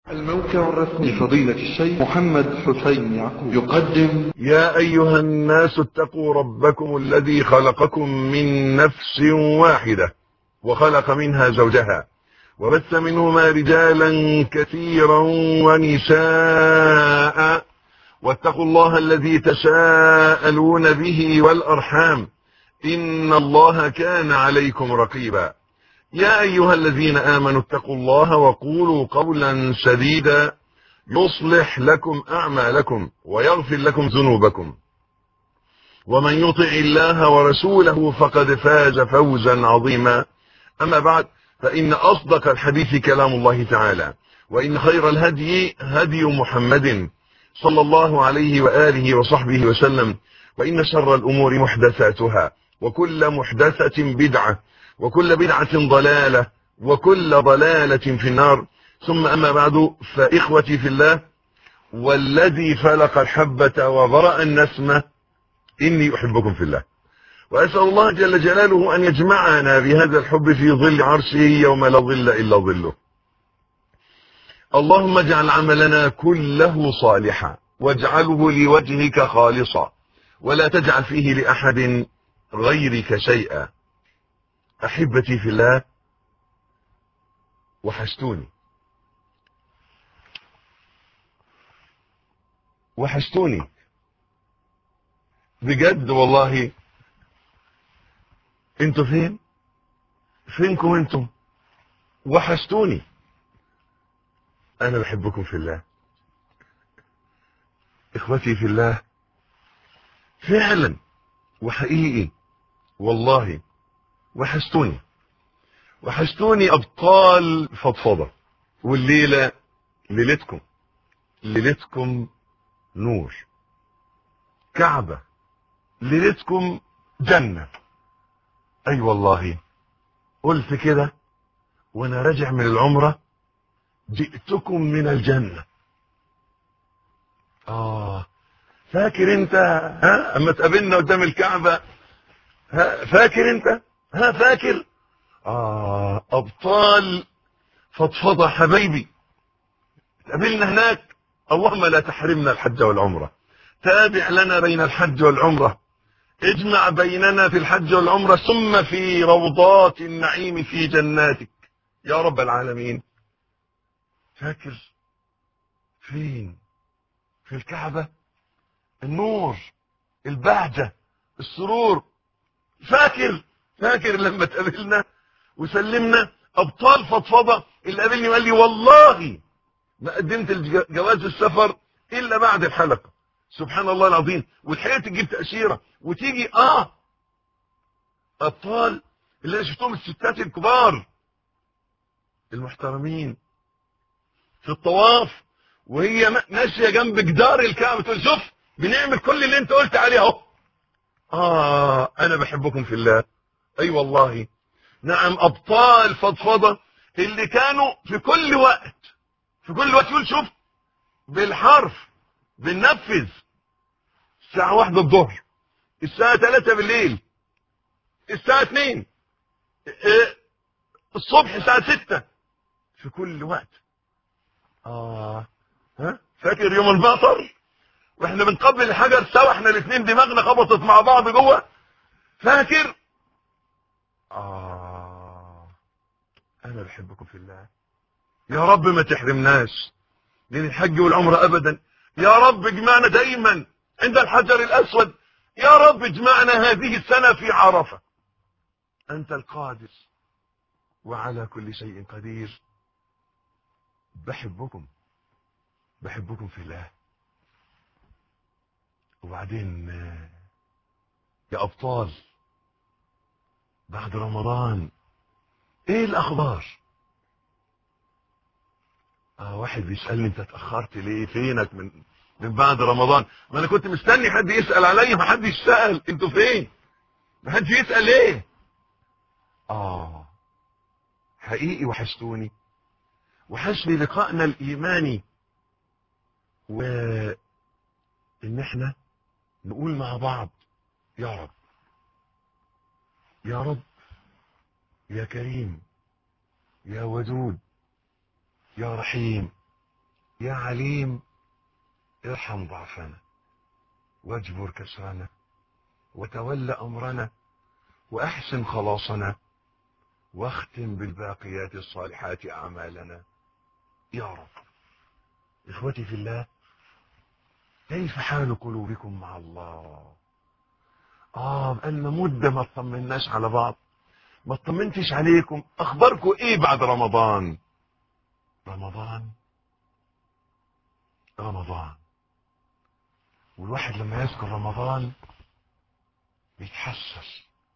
الموقع الرسمي لفضيلة الشيخ محمد حسين يعقوب يقدم يا أيها الناس اتقوا ربكم الذي خلقكم من نفس واحدة وخلق منها زوجها وبث منهما رجالا كثيرا ونساء واتقوا الله الذي تساءلون به والأرحام إن الله كان عليكم رقيبا يا أيها الذين آمنوا اتقوا الله وقولوا قولا سديدا يصلح لكم أعمالكم ويغفر لكم ذنوبكم ومن يطع الله ورسوله فقد فاز فوزا عظيما أما بعد فإن أصدق الحديث كلام الله تعالى وإن خير الهدي هدي محمد صلى الله عليه وآله وصحبه وسلم وإن شر الأمور محدثاتها وكل محدثة بدعة وكل بدعة ضلالة وكل ضلالة في النار ثم أما بعد فإخوتي في الله والذي فلق الحبة وبرأ النسمة إني أحبكم في الله وأسأل الله جل جلاله أن يجمعنا بهذا الحب في ظل عرشه يوم لا ظل إلا ظله اللهم اجعل عملنا كله صالحا واجعله لوجهك خالصا ولا تجعل فيه لأحد غيرك شيئا أحبتي في الله وحشتوني وحشتوني بجد والله انتوا فين فينكم انتم وحشتوني انا بحبكم في الله اخوتي في الله فعلا وحقيقي والله وحشتوني وحشتوني ابطال فضفضة والليلة ليلتكم ليلتكم نور كعبة ليلتكم جنة اي أيوة والله قلت كده وانا راجع من العمرة جئتكم من الجنة اه فاكر انت ها اما تقابلنا قدام الكعبة ها فاكر انت ها فاكر آه أبطال فضفضة حبايبي قابلنا هناك اللهم لا تحرمنا الحج والعمرة تابع لنا بين الحج والعمرة اجمع بيننا في الحج والعمرة ثم في روضات النعيم في جناتك يا رب العالمين فاكر فين في الكعبة النور البهجة السرور فاكر فاكر لما تقابلنا وسلمنا ابطال فضفضه اللي قابلني وقال لي والله ما قدمت جواز السفر الا بعد الحلقه سبحان الله العظيم والحقيقه تجيب تاشيره وتيجي اه ابطال اللي انا شفتهم الستات الكبار المحترمين في الطواف وهي ماشيه جنب جدار الكعبه تقول شوف بنعمل كل اللي انت قلت عليه اهو آه أنا بحبكم في الله أي أيوة والله نعم أبطال فضفضة اللي كانوا في كل وقت في كل وقت يقول شوف بالحرف بننفذ الساعة واحدة الظهر الساعة ثلاثة بالليل الساعة اثنين الصبح الساعة ستة في كل وقت آه ها فاكر يوم المطر واحنا بنقبل الحجر سوا احنا الاثنين دماغنا خبطت مع بعض جوه فاكر اه انا بحبكم في الله يا رب ما تحرمناش من الحج والعمرة ابدا يا رب اجمعنا دايما عند الحجر الاسود يا رب اجمعنا هذه السنة في عرفة انت القادر وعلى كل شيء قدير بحبكم بحبكم في الله وبعدين يا أبطال بعد رمضان ايه الأخبار اه واحد بيسألني انت اتأخرت ليه فينك من من بعد رمضان ما انا كنت مستني حد يسأل عليا ما حدش سأل انتوا فين ما حدش يسأل ليه اه حقيقي وحشتوني وحشني لقائنا الإيماني و ان احنا نقول مع بعض يا رب يا رب يا كريم يا ودود يا رحيم يا عليم ارحم ضعفنا واجبر كسرنا وتول أمرنا وأحسن خلاصنا واختم بالباقيات الصالحات أعمالنا يا رب إخوتي في الله كيف حال قلوبكم مع الله آه بقالنا مدة ما اطمناش على بعض ما اطمنتش عليكم أخباركم إيه بعد رمضان رمضان رمضان والواحد لما يذكر رمضان بيتحسر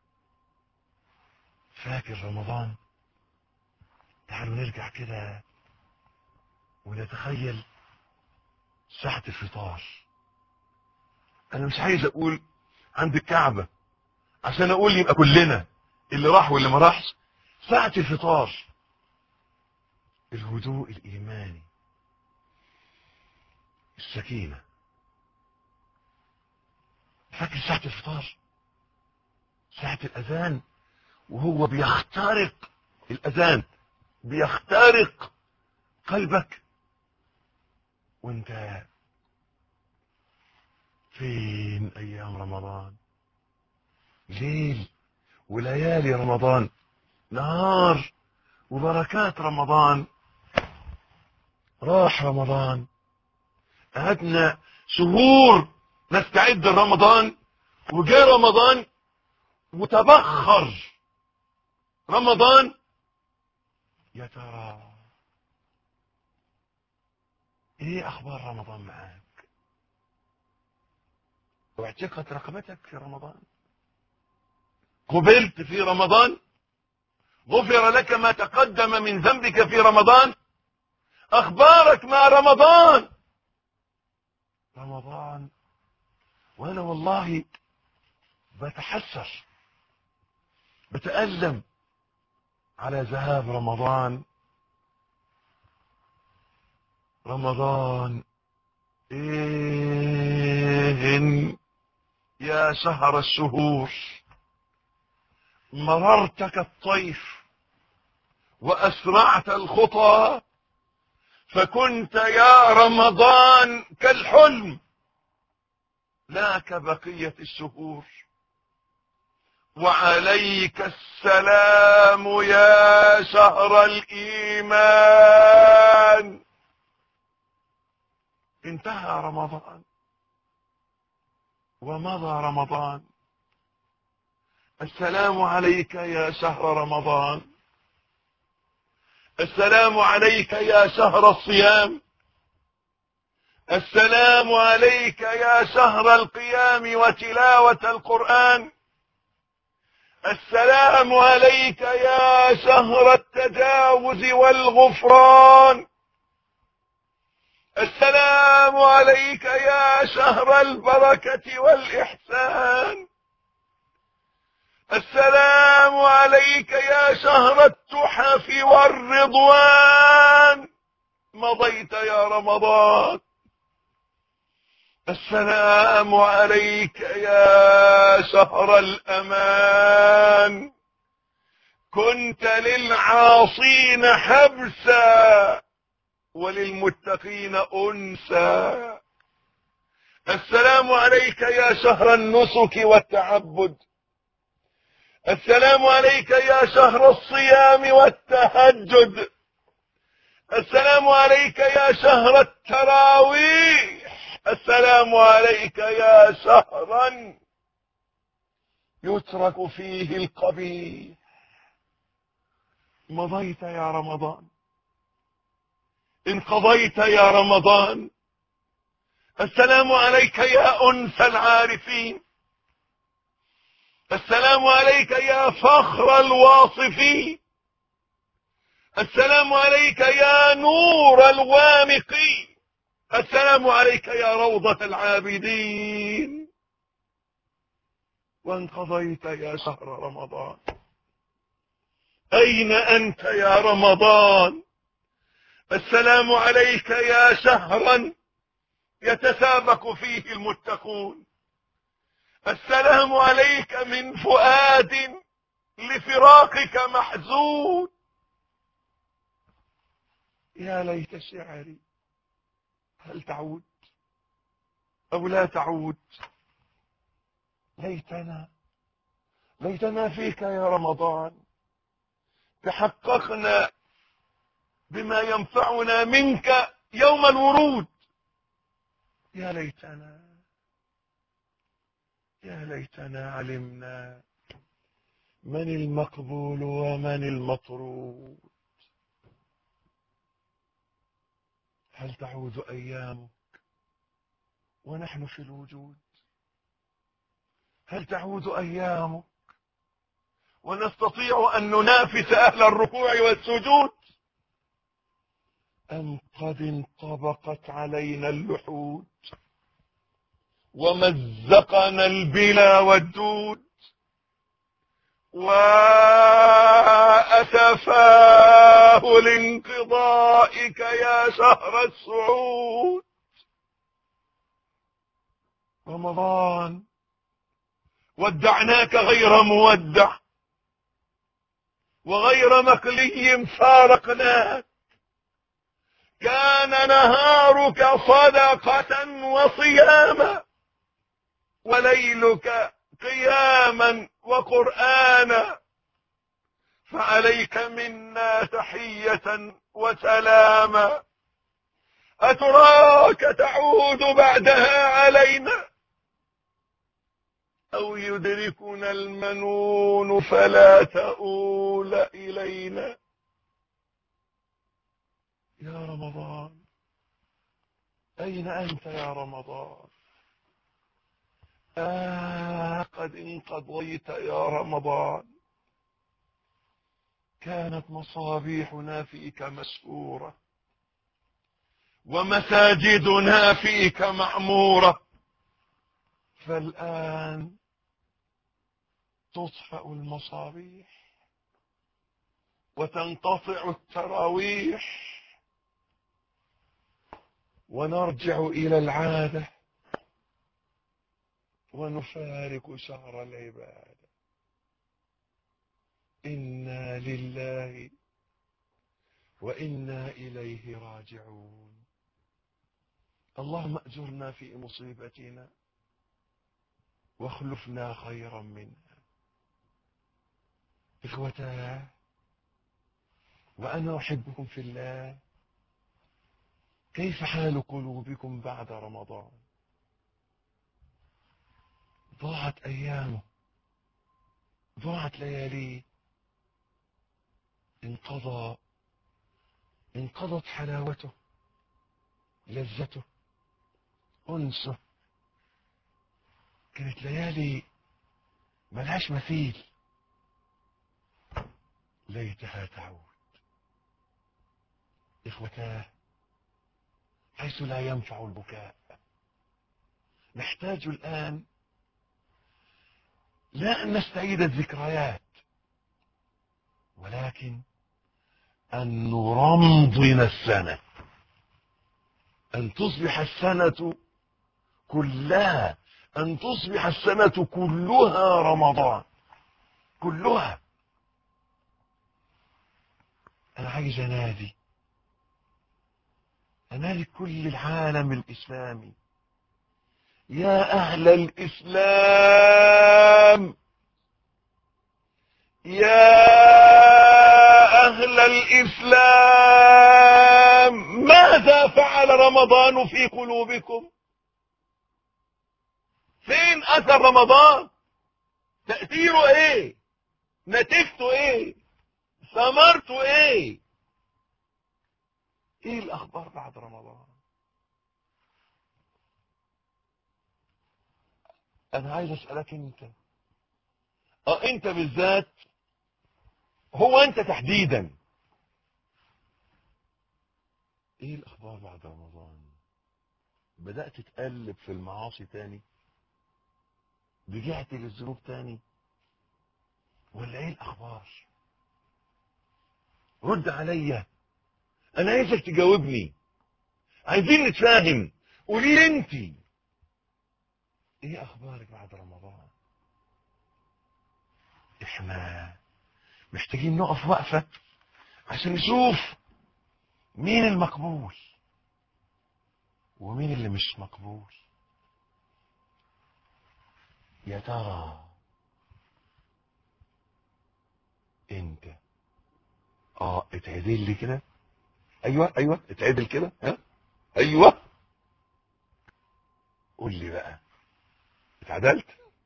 فاكر رمضان تعالوا نرجع كده ونتخيل ساعة الفطار انا مش عايز اقول عند الكعبة عشان اقول يبقى كلنا اللي راح واللي ما راحش ساعة الفطار الهدوء الايماني السكينة فاكر ساعة الفطار ساعة الاذان وهو بيخترق الاذان بيخترق قلبك وانت فين ايام رمضان ليل وليالي رمضان نهار وبركات رمضان راح رمضان قعدنا شهور نستعد لرمضان وجاء رمضان وتبخر رمضان يا ترى ايه اخبار رمضان معاك واعتقت رقبتك في رمضان قبلت في رمضان غفر لك ما تقدم من ذنبك في رمضان اخبارك مع رمضان رمضان وانا والله بتحسر بتألم على ذهاب رمضان رمضان إيه يا شهر الشهور مررت كالطيف وأسرعت الخطى فكنت يا رمضان كالحلم لا كبقية الشهور وعليك السلام يا شهر الإيمان انتهى رمضان ومضى رمضان السلام عليك يا شهر رمضان السلام عليك يا شهر الصيام السلام عليك يا شهر القيام وتلاوة القرآن السلام عليك يا شهر التجاوز والغفران السلام عليك يا شهر البركة والإحسان السلام عليك يا شهر التحف والرضوان مضيت يا رمضان السلام عليك يا شهر الأمان كنت للعاصين حبسا وللمتقين أنسا السلام عليك يا شهر النسك والتعبد السلام عليك يا شهر الصيام والتهجد السلام عليك يا شهر التراويح السلام عليك يا شهرا يترك فيه القبيح مضيت يا رمضان انقضيت يا رمضان السلام عليك يا أنس العارفين السلام عليك يا فخر الواصفين السلام عليك يا نور الوامقين السلام عليك يا روضة العابدين وانقضيت يا شهر رمضان أين أنت يا رمضان السلام عليك يا شهرا يتسابق فيه المتقون السلام عليك من فؤاد لفراقك محزون يا ليت شعري هل تعود أو لا تعود ليتنا ليتنا فيك يا رمضان تحققنا بما ينفعنا منك يوم الورود يا ليتنا يا ليتنا علمنا من المقبول ومن المطرود هل تعود أيامك ونحن في الوجود هل تعود أيامك ونستطيع أن ننافس أهل الركوع والسجود أم قد انطبقت علينا اللحود ومزقنا البلا والدود وأتفاه لانقضائك يا شهر السعود رمضان ودعناك غير مودع وغير مقلي فارقناك كان نهارك صدقة وصياما وليلك قياما وقرآنا فعليك منا تحية وسلاما أتراك تعود بعدها علينا أو يدركنا المنون فلا تؤول إلينا يا رمضان أين أنت يا رمضان آه قد انقضيت يا رمضان كانت مصابيحنا فيك مسكورة ومساجدنا فيك معمورة فالآن تطفأ المصابيح وتنقطع التراويح ونرجع إلى العادة ونفارق شهر العبادة إنا لله وإنا إليه راجعون اللهم أجرنا في مصيبتنا واخلفنا خيرا منها إخوتاه وأنا أحبكم في الله كيف حال قلوبكم بعد رمضان ضاعت أيامه ضاعت لياليه انقضى انقضت حلاوته لذته أنسه كانت ليالي ملهاش مثيل ليتها تعود إخوتاه حيث لا ينفع البكاء نحتاج الآن لا أن نستعيد الذكريات ولكن أن نرمضن السنة أن تصبح السنة كلها أن تصبح السنة كلها رمضان كلها أنا عايز أنادي أنادي كل العالم الإسلامي يا أهل الإسلام يا أهل الإسلام ماذا فعل رمضان في قلوبكم فين أثر رمضان تأثيره إيه نتيجته إيه ثمرته إيه إيه الأخبار بعد رمضان أنا عايز أسألك أنت أه أنت بالذات هو أنت تحديدا إيه الأخبار بعد رمضان بدأت تقلب في المعاصي تاني رجعت للذنوب تاني ولا ايه الاخبار رد عليا انا عايزك تجاوبني عايزين نتفاهم قولي لي انت ايه اخبارك بعد رمضان احنا محتاجين نقف وقفة عشان نشوف مين المقبول ومين اللي مش مقبول يا ترى انت اه اتعدل لي كده ايوه ايوه اتعدل كده ها ايوه قول لي بقى اتعدلت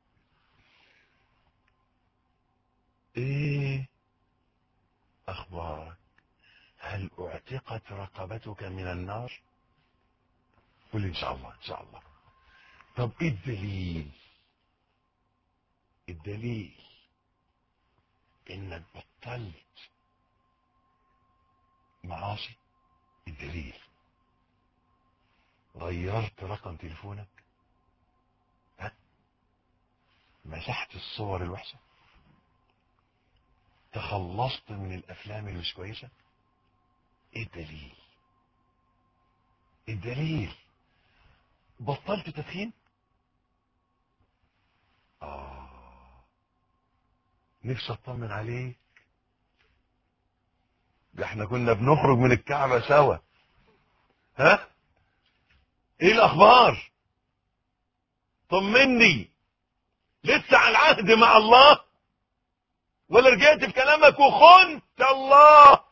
ايه اخبارك هل اعتقت رقبتك من النار قل ان شاء الله ان شاء الله طب ايه الدليل الدليل انك بطلت معاصي الدليل غيرت رقم تليفونك ها مسحت الصور الوحشة تخلصت من الافلام اللي مش كويسة ايه الدليل الدليل بطلت تدخين اه نفسي اطمن عليك ده احنا كنا بنخرج من الكعبة سوا ها ايه الاخبار طمني لسه على العهد مع الله ولا رجعت في كلامك وخنت الله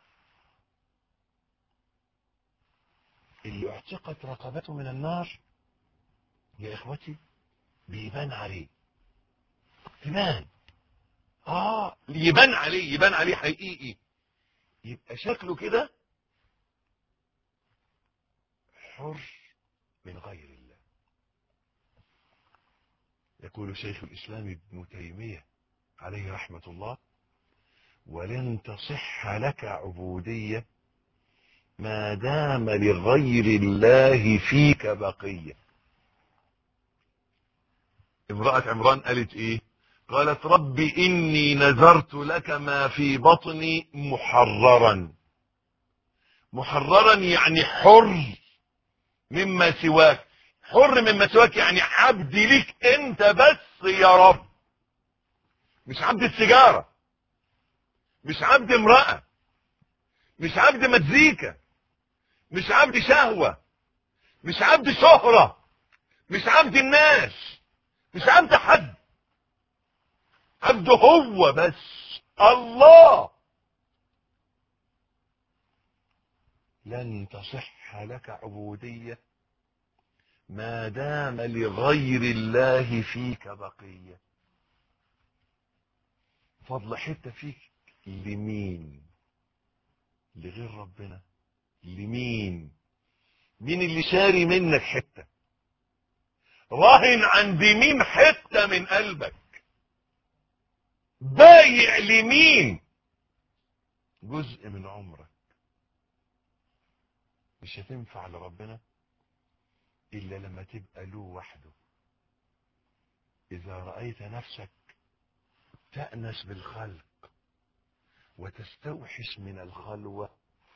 اللي اعتقت رقبته من النار يا اخوتي بيبان عليه يبان اه يبان عليه يبان عليه حقيقي يبقى شكله كده حر من غير الله يقول شيخ الإسلام ابن تيمية عليه رحمة الله ولن تصح لك عبودية ما دام لغير الله فيك بقية امرأة عمران قالت ايه قالت رب إني نذرت لك ما في بطني محررا محررا يعني حر مما سواك حر مما سواك يعني عبد ليك انت بس يا رب مش عبد السيجارة مش عبد امرأة مش عبد مزيكا مش عبد شهوة مش عبد شهرة مش عبد الناس مش عبد حد عبده هو بس الله لن تصح لك عبودية ما دام لغير الله فيك بقية فضل حتة فيك لمين لغير ربنا لمين مين اللي شاري منك حتة راهن عند مين حتة من قلبك بايع لمين جزء من عمرك مش هتنفع لربنا إلا لما تبقى له وحده إذا رأيت نفسك تأنس بالخلق وتستوحش من الخلوة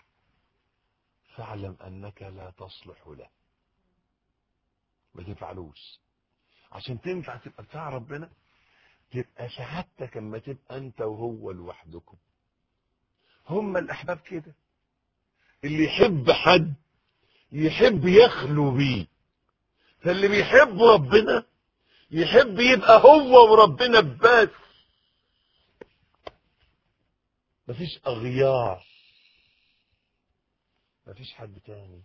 فاعلم أنك لا تصلح له ما تفعلوش عشان تنفع تبقى بتاع ربنا تبقى سعادتك اما تبقى انت وهو لوحدكم هم الاحباب كده اللي يحب حد يحب يخلو بيه فاللي بيحب ربنا يحب يبقى هو وربنا بس مفيش اغيار مفيش حد تاني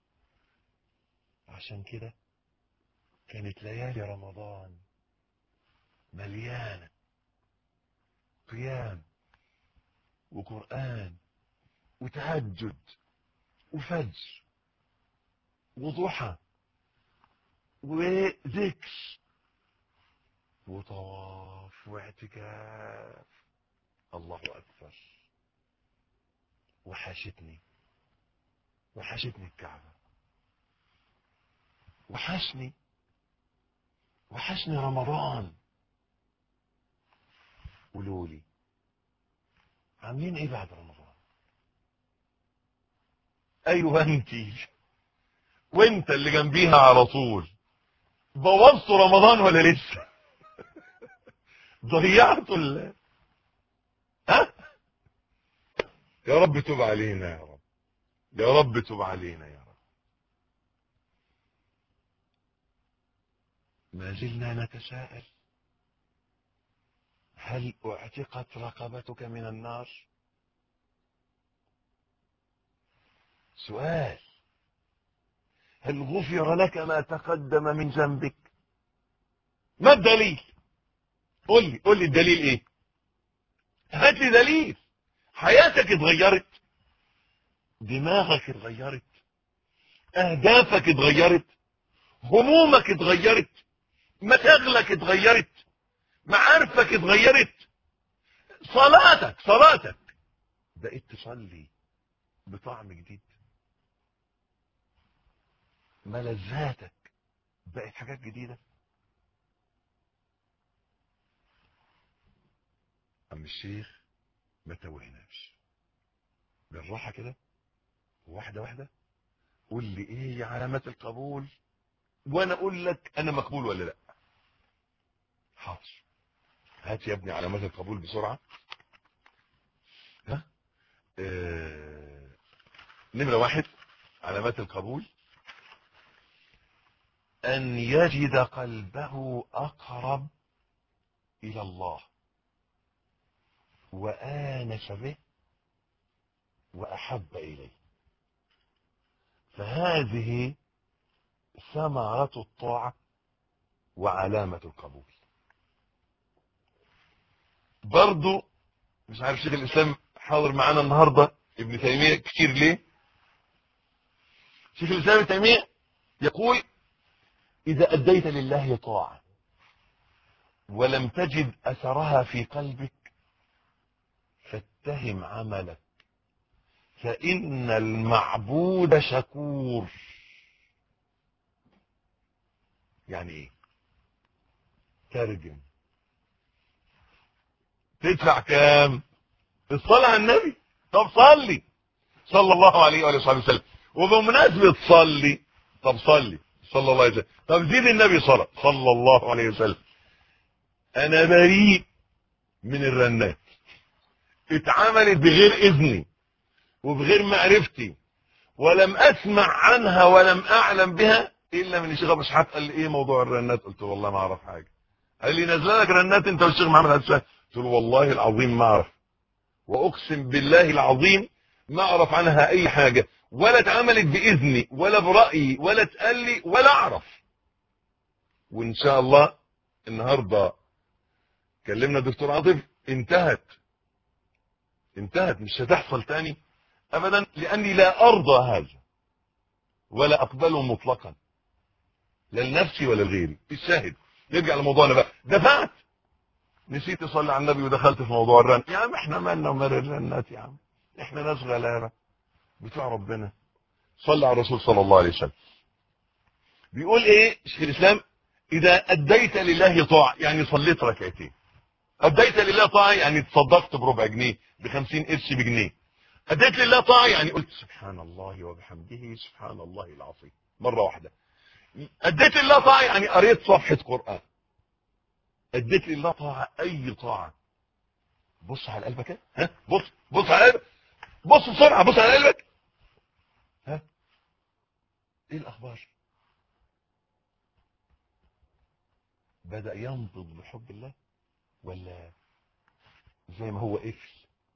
عشان كده كانت ليالي رمضان مليانة قيام وقرآن وتهجد وفجر وضحى وذكر وطواف واعتكاف الله أكبر وحشتني وحشتني الكعبة وحشني وحشني رمضان قولوا لي عاملين ايه بعد رمضان ايوه انتي وانت اللي جنبيها على طول بوظتوا رمضان ولا لسه ضيعتوا ال ها يا رب تب علينا يا رب يا رب تب علينا يا رب ما زلنا نتساءل هل اعتقت رقبتك من النار سؤال هل غفر لك ما تقدم من ذنبك ما الدليل قل لي قل لي الدليل ايه هات لي دليل حياتك اتغيرت دماغك اتغيرت اهدافك اتغيرت همومك اتغيرت مشاغلك اتغيرت معارفك اتغيرت صلاتك صلاتك بقيت تصلي بطعم جديد ملذاتك بقت حاجات جديدة أم الشيخ ما توهناش بالراحة كده واحدة واحدة قول لي ايه علامات القبول وانا اقول لك انا مقبول ولا لا حاضر هات يا ابني علامات القبول بسرعة ها آه... نمرة واحد علامات القبول أن يجد قلبه أقرب إلى الله وآنس به وأحب إليه فهذه ثمرة الطاعة وعلامة القبول برضو مش عارف شيخ الإسلام حاضر معانا النهاردة ابن تيمية كتير ليه شيخ الإسلام ابن تيمية يقول إذا أديت لله طاعة ولم تجد أثرها في قلبك فاتهم عملك فإن المعبود شكور يعني ايه ترجم تدفع كام الصلاة على النبي طب صلي صلى الله عليه وآله وصحبه وسلم وبمناسبة صلي طب صلي صلى الله عليه وسلم طب زيد النبي صلى صلى الله عليه وسلم انا بريء من الرنات اتعملت بغير اذني وبغير معرفتي ولم اسمع عنها ولم اعلم بها الا من الشيخ ابو اسحاق قال لي ايه موضوع الرنات قلت له والله ما اعرف حاجه قال لي نزل لك رنات انت والشيخ محمد حسان قلت له والله العظيم ما اعرف واقسم بالله العظيم ما اعرف عنها اي حاجه ولا اتعملت باذني ولا برايي ولا اتقال لي ولا اعرف وان شاء الله النهارده كلمنا الدكتور عاطف انتهت انتهت مش هتحصل تاني ابدا لاني لا ارضى هذا ولا اقبله مطلقا لا لنفسي ولا لغيري الشاهد نرجع لموضوعنا بقى دفعت نسيت اصلي على النبي ودخلت في موضوع الرن يا عم احنا مالنا ومال الرنات يا عم احنا ناس غلابه بتوع ربنا صلى على الرسول صلى الله عليه وسلم بيقول ايه شيخ الاسلام اذا اديت لله طاعه يعني صليت ركعتين اديت لله طاعه يعني تصدقت بربع جنيه بخمسين قرش بجنيه اديت لله طاعه يعني قلت سبحان الله وبحمده سبحان الله العظيم مره واحده اديت لله طاعه يعني قريت صفحه قران اديت لله طاعه اي طاعه بص على قلبك كده ها بص بص على قلبك بص بسرعه بص على قلبك ها ايه الاخبار بدا ينضج بحب الله ولا زي ما هو قفل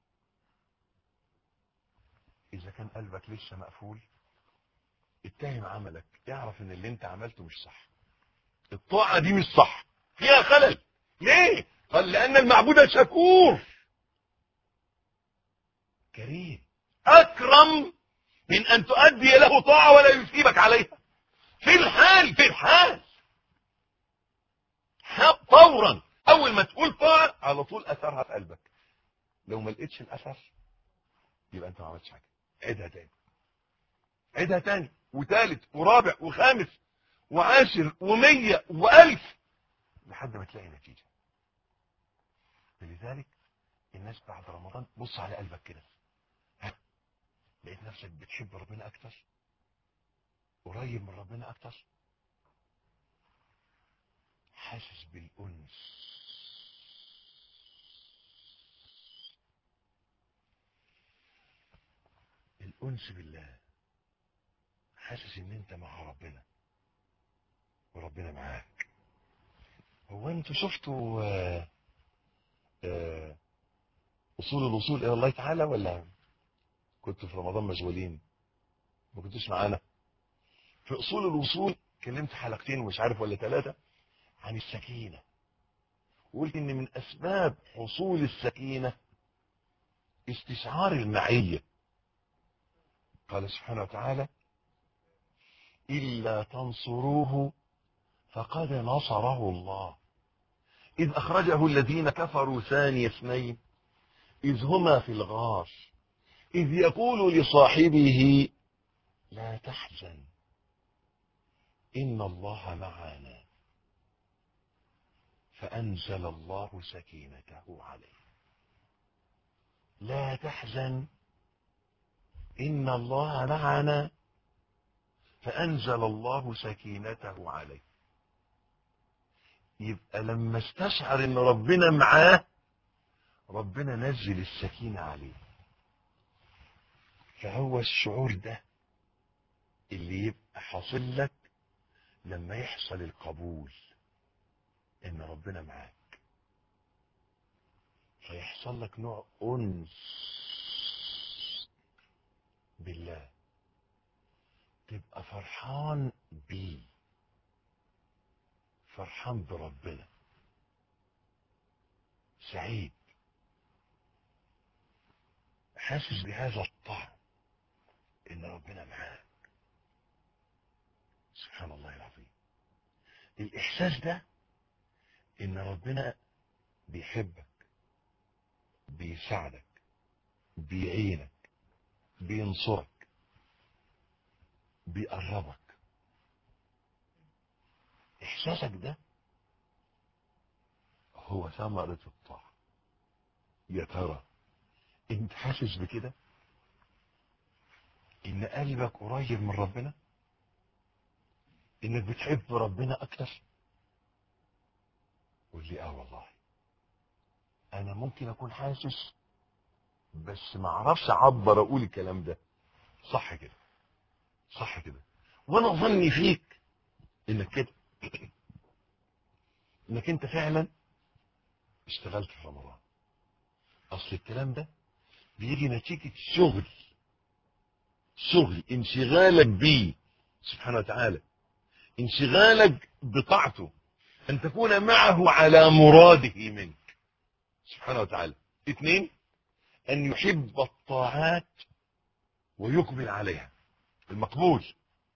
اذا كان قلبك لسه مقفول اتهم عملك اعرف ان اللي انت عملته مش صح الطاعة دي مش صح فيها خلل ليه قال لان المعبود شكور كريم اكرم من ان تؤدي له طاعة ولا يثيبك عليها في الحال في الحال فورا اول ما تقول طاعة على طول اثرها في قلبك لو ما لقيتش الاثر يبقى انت ما عملتش حاجة عيدها تاني عيدها تاني وثالث ورابع وخامس وعاشر ومية والف لحد ما تلاقي نتيجة فلذلك الناس بعد رمضان بص على قلبك كده ها لقيت نفسك بتحب ربنا اكتر قريب من ربنا اكتر حاسس بالانس الانس بالله حاسس ان انت مع ربنا وربنا معاك هو انتوا شفتوا آه، آه، اصول الوصول الى الله تعالى ولا كنتوا في رمضان مشغولين ما كنتوش معانا في اصول الوصول كلمت حلقتين ومش عارف ولا ثلاثه عن السكينه وقلت ان من اسباب حصول السكينه استشعار المعيه قال سبحانه وتعالى الا تنصروه فقد نصره الله إذ أخرجه الذين كفروا ثاني اثنين إذ هما في الغار إذ يقول لصاحبه لا تحزن إن الله معنا فأنزل الله سكينته عليه لا تحزن إن الله معنا فأنزل الله سكينته عليه يبقى لما استشعر ان ربنا معاه ربنا نزل السكينة عليه فهو الشعور ده اللي يبقى حاصل لك لما يحصل القبول ان ربنا معاك فيحصل لك نوع انس بالله تبقى فرحان بيه فرحان بربنا سعيد حاسس بهذا الطعم ان ربنا معاك سبحان الله العظيم الاحساس ده ان ربنا بيحبك بيساعدك بيعينك بينصرك بيقربك احساسك ده هو ثمرة الطاعة يا ترى انت حاسس بكده ان قلبك قريب من ربنا انك بتحب ربنا اكتر قول لي اه والله انا ممكن اكون حاسس بس ما اعرفش اعبر اقول الكلام ده صح كده صح كده وانا ظني فيك انك كده انك انت فعلا اشتغلت في رمضان اصل الكلام ده بيجي نتيجة شغل شغل انشغالك بيه سبحانه وتعالى انشغالك بطاعته ان تكون معه على مراده منك سبحانه وتعالى اثنين ان يحب الطاعات ويقبل عليها المقبول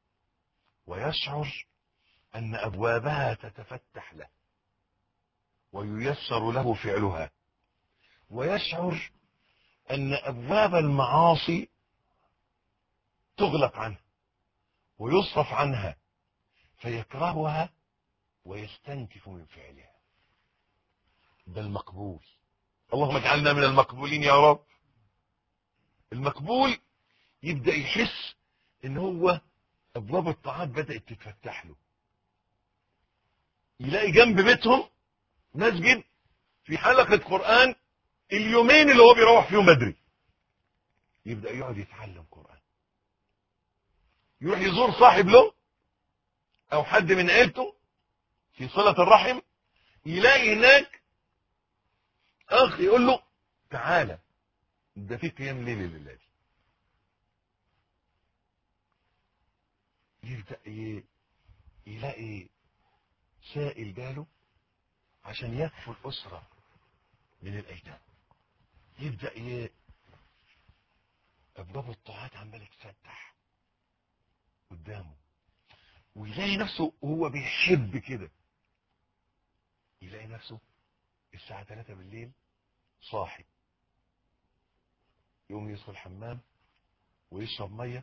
ويشعر أن أبوابها تتفتح له وييسر له فعلها ويشعر أن أبواب المعاصي تغلق عنه ويصرف عنها فيكرهها ويستنكف من فعلها ده المقبول اللهم اجعلنا من المقبولين يا رب المقبول يبدأ يحس ان هو ابواب الطاعات بدأت تتفتح له يلاقي جنب بيتهم مسجد في حلقة قرآن اليومين اللي هو بيروح فيهم بدري يبدأ يقعد يتعلم قرآن يروح يزور صاحب له او حد من عيلته في صلة الرحم يلاقي هناك اخ يقول له تعالى ده في قيام ليل لله دي يبدأ ي- يلاقي سائل جاله عشان يكفل أسرة من الأيتام يبدأ ي... أبواب الطاعات عمالة تفتح قدامه ويلاقي نفسه وهو بيحب كده يلاقي نفسه الساعة 3 بالليل صاحي يقوم يدخل الحمام ويشرب ميه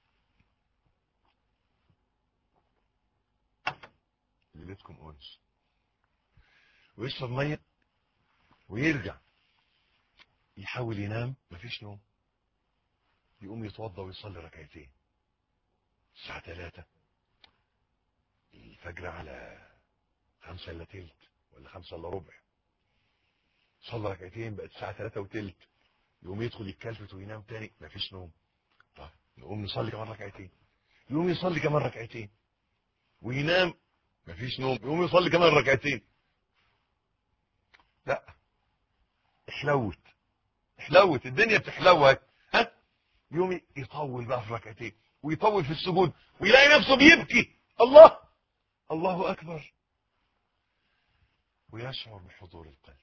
ليلتكم أنس ويشرب مية ويرجع يحاول ينام مفيش نوم يقوم يتوضى ويصلي ركعتين الساعة ثلاثة الفجر على خمسة إلا تلت ولا خمسة إلا ربع صلى ركعتين بقت الساعة ثلاثة وتلت يقوم يدخل يتكلفت وينام تاني مفيش نوم طيب نقوم نصلي كمان ركعتين يقوم يصلي كمان ركعتين وينام مفيش نوم يقوم يصلي كمان ركعتين لا احلوت احلوت الدنيا بتحلوت ها يوم يطول بقى في ركعتين ويطول في السجود ويلاقي نفسه بيبكي الله الله اكبر ويشعر بحضور القلب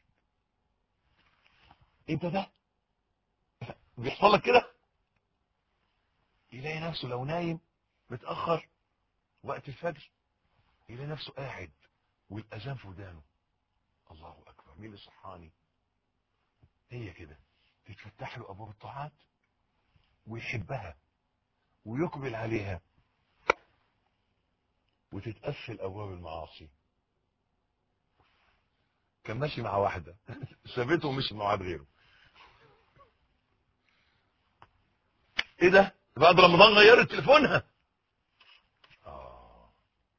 انت ده بيحصل لك كده يلاقي نفسه لو نايم متاخر وقت الفجر يلاقي نفسه قاعد والاذان في ودانه الله اكبر مين اللي صحاني هي كده تتفتح له ابواب الطاعات ويحبها ويقبل عليها وتتقفل ابواب المعاصي كان ماشي مع واحده سابته ومشي مع واحد غيره ايه ده بعد رمضان غيرت تليفونها آه.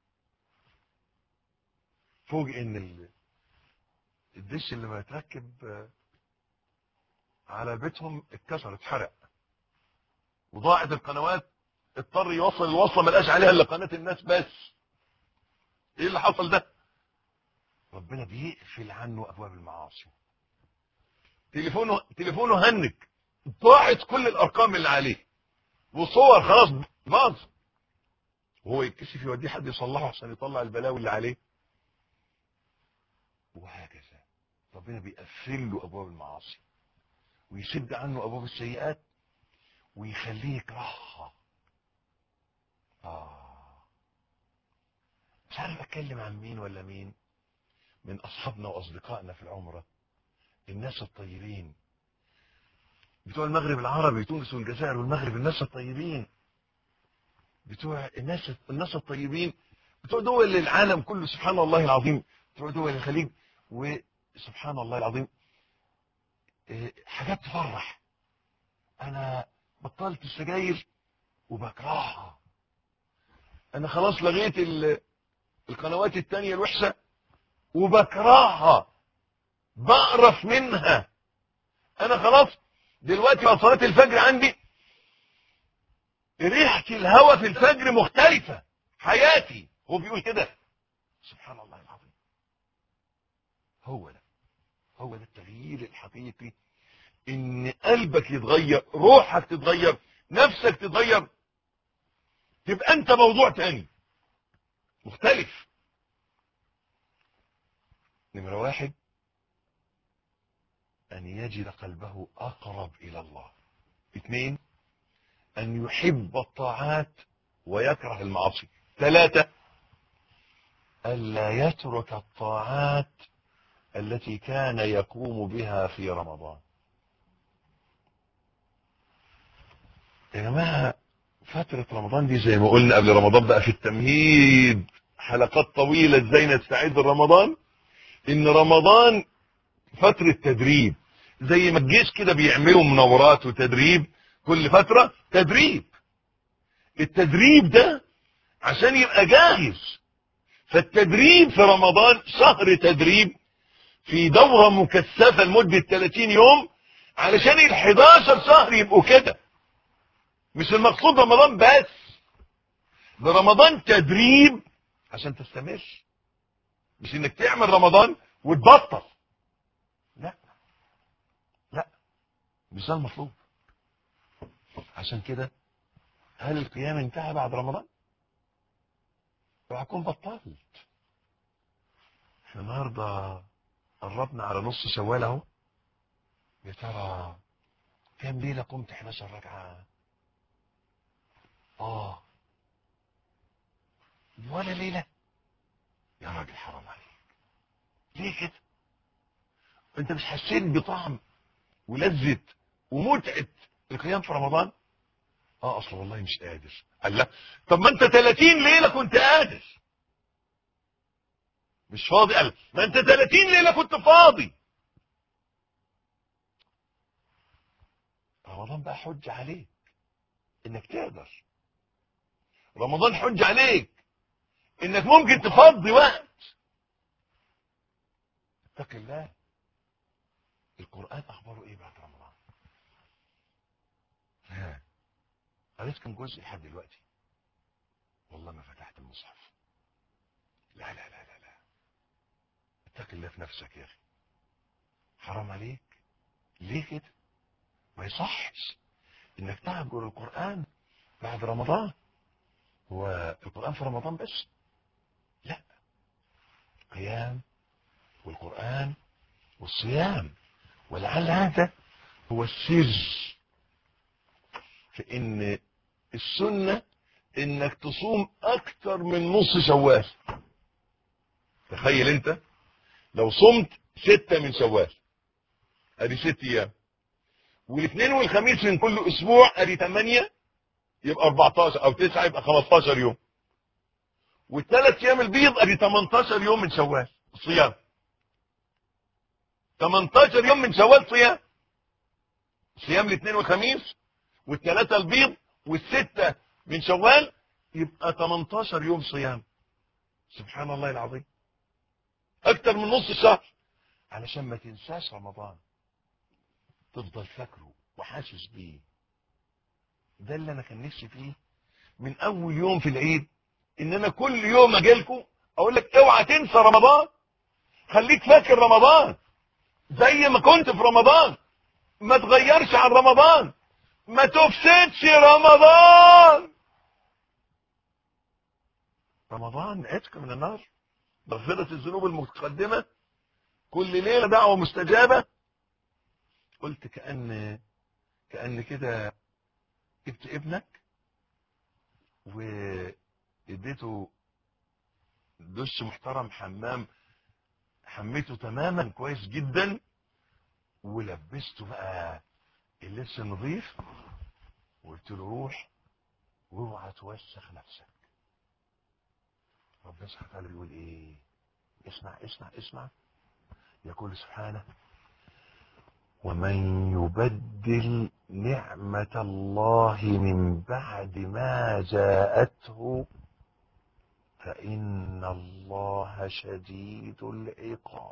فوجئ ان ال- الدش اللي متركب آه، على بيتهم اتكسر اتحرق وضاعت القنوات اضطر يوصل الوصله ما لقاش عليها الا قناه الناس بس ايه اللي حصل ده ربنا بيقفل عنه ابواب المعاصي تليفونه تليفونه هنج ضاعت كل الارقام اللي عليه وصور خلاص باظ وهو يتكسف يوديه حد يصلحه عشان يطلع البلاوي اللي عليه وهكذا ربنا بيقفل له ابواب المعاصي ويسد عنه ابواب السيئات ويخليه يكرهها اه مش عارف اتكلم عن مين ولا مين من اصحابنا واصدقائنا في العمره الناس الطيبين بتوع المغرب العربي تونس والجزائر والمغرب الناس الطيبين بتوع الناس الناس الطيبين بتوع دول العالم كله سبحان الله العظيم بتوع دول الخليج وسبحان الله العظيم إيه، حاجات تفرح انا بطلت السجاير وبكرهها انا خلاص لغيت ال- القنوات التانية الوحشة وبكرهها بقرف منها انا خلاص دلوقتي بعد صلاة الفجر عندي ريحة الهواء في الفجر مختلفة حياتي هو بيقول كده سبحان الله العظيم هو ده هو ده التغيير الحقيقي ان قلبك يتغير روحك تتغير نفسك تتغير تبقى انت موضوع تاني مختلف نمرة واحد أن يجد قلبه أقرب إلى الله اثنين أن يحب الطاعات ويكره المعاصي ثلاثة ألا يترك الطاعات التي كان يقوم بها في رمضان يا جماعة فترة رمضان دي زي ما قلنا قبل رمضان بقى في التمهيد حلقات طويلة ازاي نستعد لرمضان ان رمضان فترة تدريب زي ما الجيش كده بيعملوا مناورات وتدريب كل فترة تدريب التدريب ده عشان يبقى جاهز فالتدريب في رمضان شهر تدريب في دورة مكثفة لمدة 30 يوم علشان ال 11 شهر يبقوا كده مش المقصود رمضان بس ده رمضان تدريب عشان تستمر مش انك تعمل رمضان وتبطل لا لا مش ده المطلوب عشان كده هل القيام انتهى بعد رمضان وهكون بطلت احنا النهارده قربنا على نص شوال اهو يا ترى كام ليله قمت 11 ركعه اه ولا ليله يا راجل حرام عليك ليه كده انت مش حسيت بطعم ولذة ومتعة القيام في رمضان اه اصلا والله مش قادر قال لا طب ما انت 30 ليلة كنت قادر مش فاضي قال ما انت 30 ليلة كنت فاضي رمضان بقى حج عليك انك تقدر رمضان حج عليك انك ممكن تفضي وقت اتق الله القرآن اخباره ايه بعد رمضان ها قريت كم جزء لحد دلوقتي والله ما فتحت المصحف لا لا لا لا لا اتق الله في نفسك يا اخي حرام عليك ليه كده ما يصحش انك تهجر القرآن بعد رمضان هو القرآن في رمضان بس لا قيام والقرآن والصيام ولعل هذا هو السر في ان السنة انك تصوم اكتر من نص شوال تخيل انت لو صمت ستة من شوال ادي ست ايام والاثنين والخميس من كل اسبوع ادي 8 يبقى 14 او 9 يبقى 15 يوم والثلاث ايام البيض ادي 18 يوم من شوال صيام 18 يوم من شوال صيام صيام الاثنين والخميس والثلاثه البيض والسته من شوال يبقى 18 يوم صيام سبحان الله العظيم اكتر من نص الشهر علشان ما تنساش رمضان تفضل فاكره وحاسس بيه ده اللي انا كان نفسي فيه من اول يوم في العيد ان انا كل يوم اجي لكم اقول لك اوعى تنسى رمضان خليك فاكر رمضان زي ما كنت في رمضان ما تغيرش عن رمضان ما تفسدش رمضان رمضان عتق من النار مغفرة الذنوب المتقدمة كل ليلة دعوة مستجابة قلت كأن كأن كده جبت ابنك واديته دش محترم حمام حميته تماما كويس جدا ولبسته بقى اللبس النظيف وقلت له روح واوعى توسخ نفسك ربنا سبحانه وتعالى بيقول ايه اسمع اسمع اسمع يقول سبحانه ومن يبدل نعمة الله من بعد ما جاءته فإن الله شديد العقاب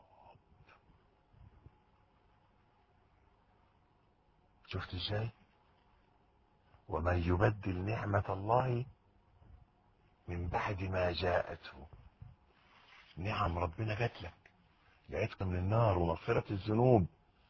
شفت ازاي ومن يبدل نعمة الله من بعد ما جاءته نعم ربنا جات لك العتق من النار ومغفرة الذنوب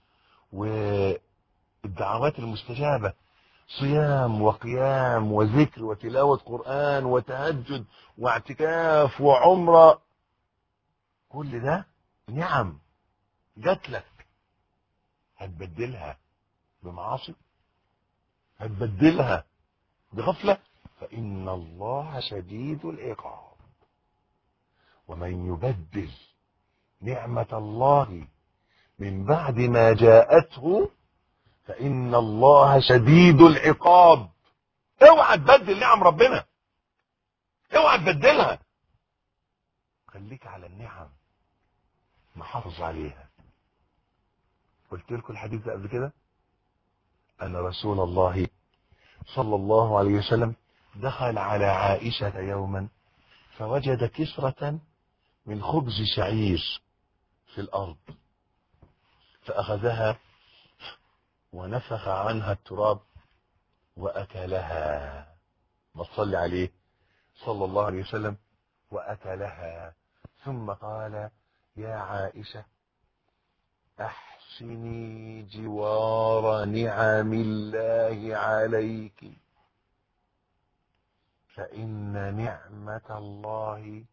والدعوات المستجابة صيام وقيام وذكر وتلاوة قرآن وتهجد واعتكاف وعمرة كل ده نعم جات لك هتبدلها بمعاصي هتبدلها بغفلة فإن الله شديد العقاب ومن يبدل نعمة الله من بعد ما جاءته فإن الله شديد العقاب اوعى تبدل نعم ربنا اوعى تبدلها خليك على النعم محافظ عليها قلت لكم الحديث ده قبل كده أن رسول الله صلى الله عليه وسلم دخل على عائشة يوما فوجد كسرة من خبز شعير في الأرض فأخذها ونفخ عنها التراب وأكلها ما تصلي عليه صلى الله عليه وسلم وأكلها ثم قال يا عائشة أحسني جوار نعم الله عليك فإن نعمة الله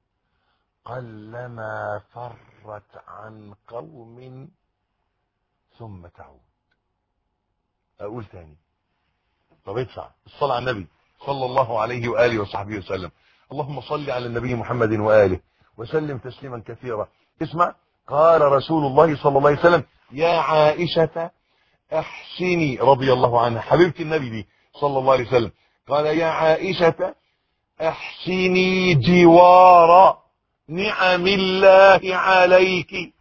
قلما فرت عن قوم ثم تعود أقول تاني طب ادفع الصلاة على النبي صلى الله عليه وآله وصحبه وسلم اللهم صل على النبي محمد وآله وسلم تسليما كثيرا اسمع قال رسول الله صلى الله عليه وسلم يا عائشة احسني رضي الله عنها حبيبة النبي دي صلى الله عليه وسلم قال يا عائشة احسني جوار نعم الله عليك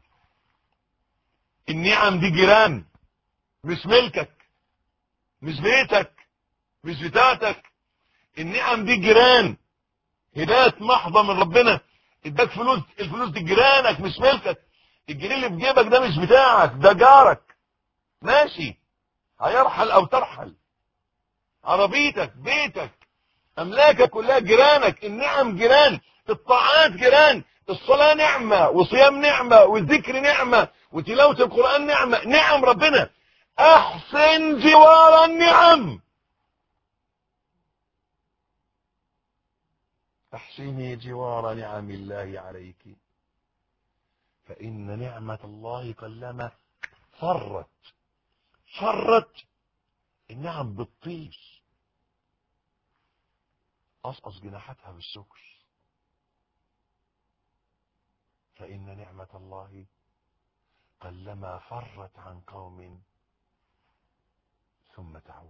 النعم دي جيران مش ملكك مش بيتك مش بتاعتك النعم دي جيران هداية محضة من ربنا اداك فلوس الفلوس دي جيرانك مش ملكك الجنيه اللي في جيبك ده مش بتاعك ده جارك ماشي هيرحل او ترحل عربيتك بيتك املاكك كلها جيرانك النعم جيران الطاعات جيران الصلاة نعمة وصيام نعمة والذكر نعمة وتلاوة القرآن نعمة نعم ربنا احسن جوار النعم احسني جوار نعم الله عليك فإن نعمة الله قلما فرت فرت النعم بتطير قصقص جناحاتها بالشكر فإن نعمة الله قلما فرت عن قوم ثم تعود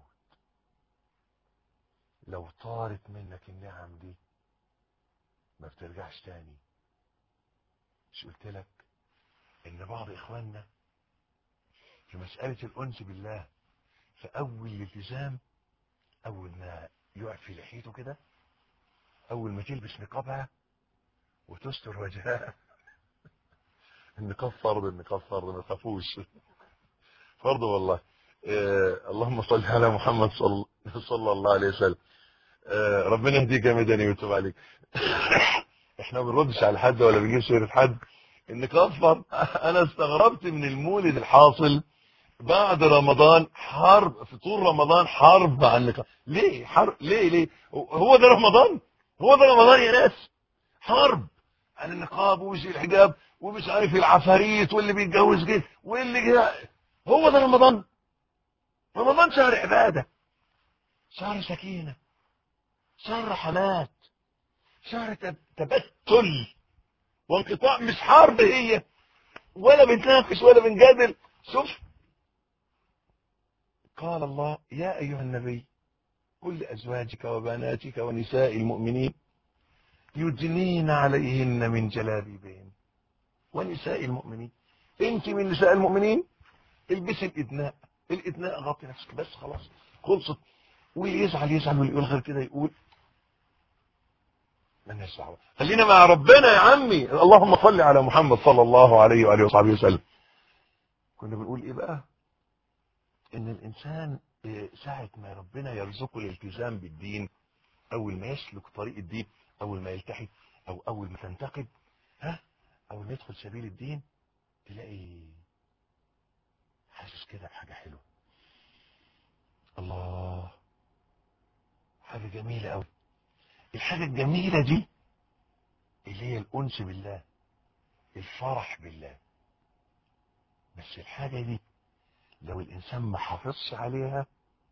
لو طارت منك النعم دي ما بترجعش تاني مش قلت لك ان بعض اخواننا في مسألة الانس بالله في اول الالتزام اول ما يعفي لحيته كده اول ما تلبس نقابها وتستر وجهها النقاب فرض النقاب فرض ما تخافوش فرض والله آه اللهم صل على محمد صل صلى الله عليه وسلم آه ربنا يهديك يا مدني ويتوب عليك احنا ما بنردش على حد ولا بنجيب سيره حد النقاب فرض انا استغربت من المولد الحاصل بعد رمضان حرب في طول رمضان حرب عن النقاب ليه حرب ليه ليه هو ده رمضان هو ده رمضان يا ناس حرب عن النقاب ومش الحجاب ومش عارف العفاريت واللي بيتجوز كده واللي كده هو ده رمضان رمضان شهر عبادة شهر سكينة شهر رحمات شهر تبتل وانقطاع مش حرب هي ولا بنتناقش ولا بنجادل شوف قال الله يا أيها النبي قل لأزواجك وبناتك ونساء المؤمنين يدنين عليهن من جلابيبهن ونساء المؤمنين انت من نساء المؤمنين البسي الادناء الادناء غطي نفسك بس خلاص خلصت واللي يزعل يزعل واللي يقول غير كده يقول مالناش دعوه خلينا مع ربنا يا عمي اللهم صل على محمد صلى الله عليه واله وصحبه وسلم كنا بنقول ايه بقى ان الانسان ساعه ما ربنا يرزقه الالتزام بالدين اول ما يسلك طريق الدين اول ما يلتحي او اول ما تنتقد ها اول ما يدخل سبيل الدين تلاقي حاسس كده بحاجه حلوه الله حاجه جميله قوي الحاجه الجميله دي اللي هي الانس بالله الفرح بالله بس الحاجه دي لو الانسان ما حافظش عليها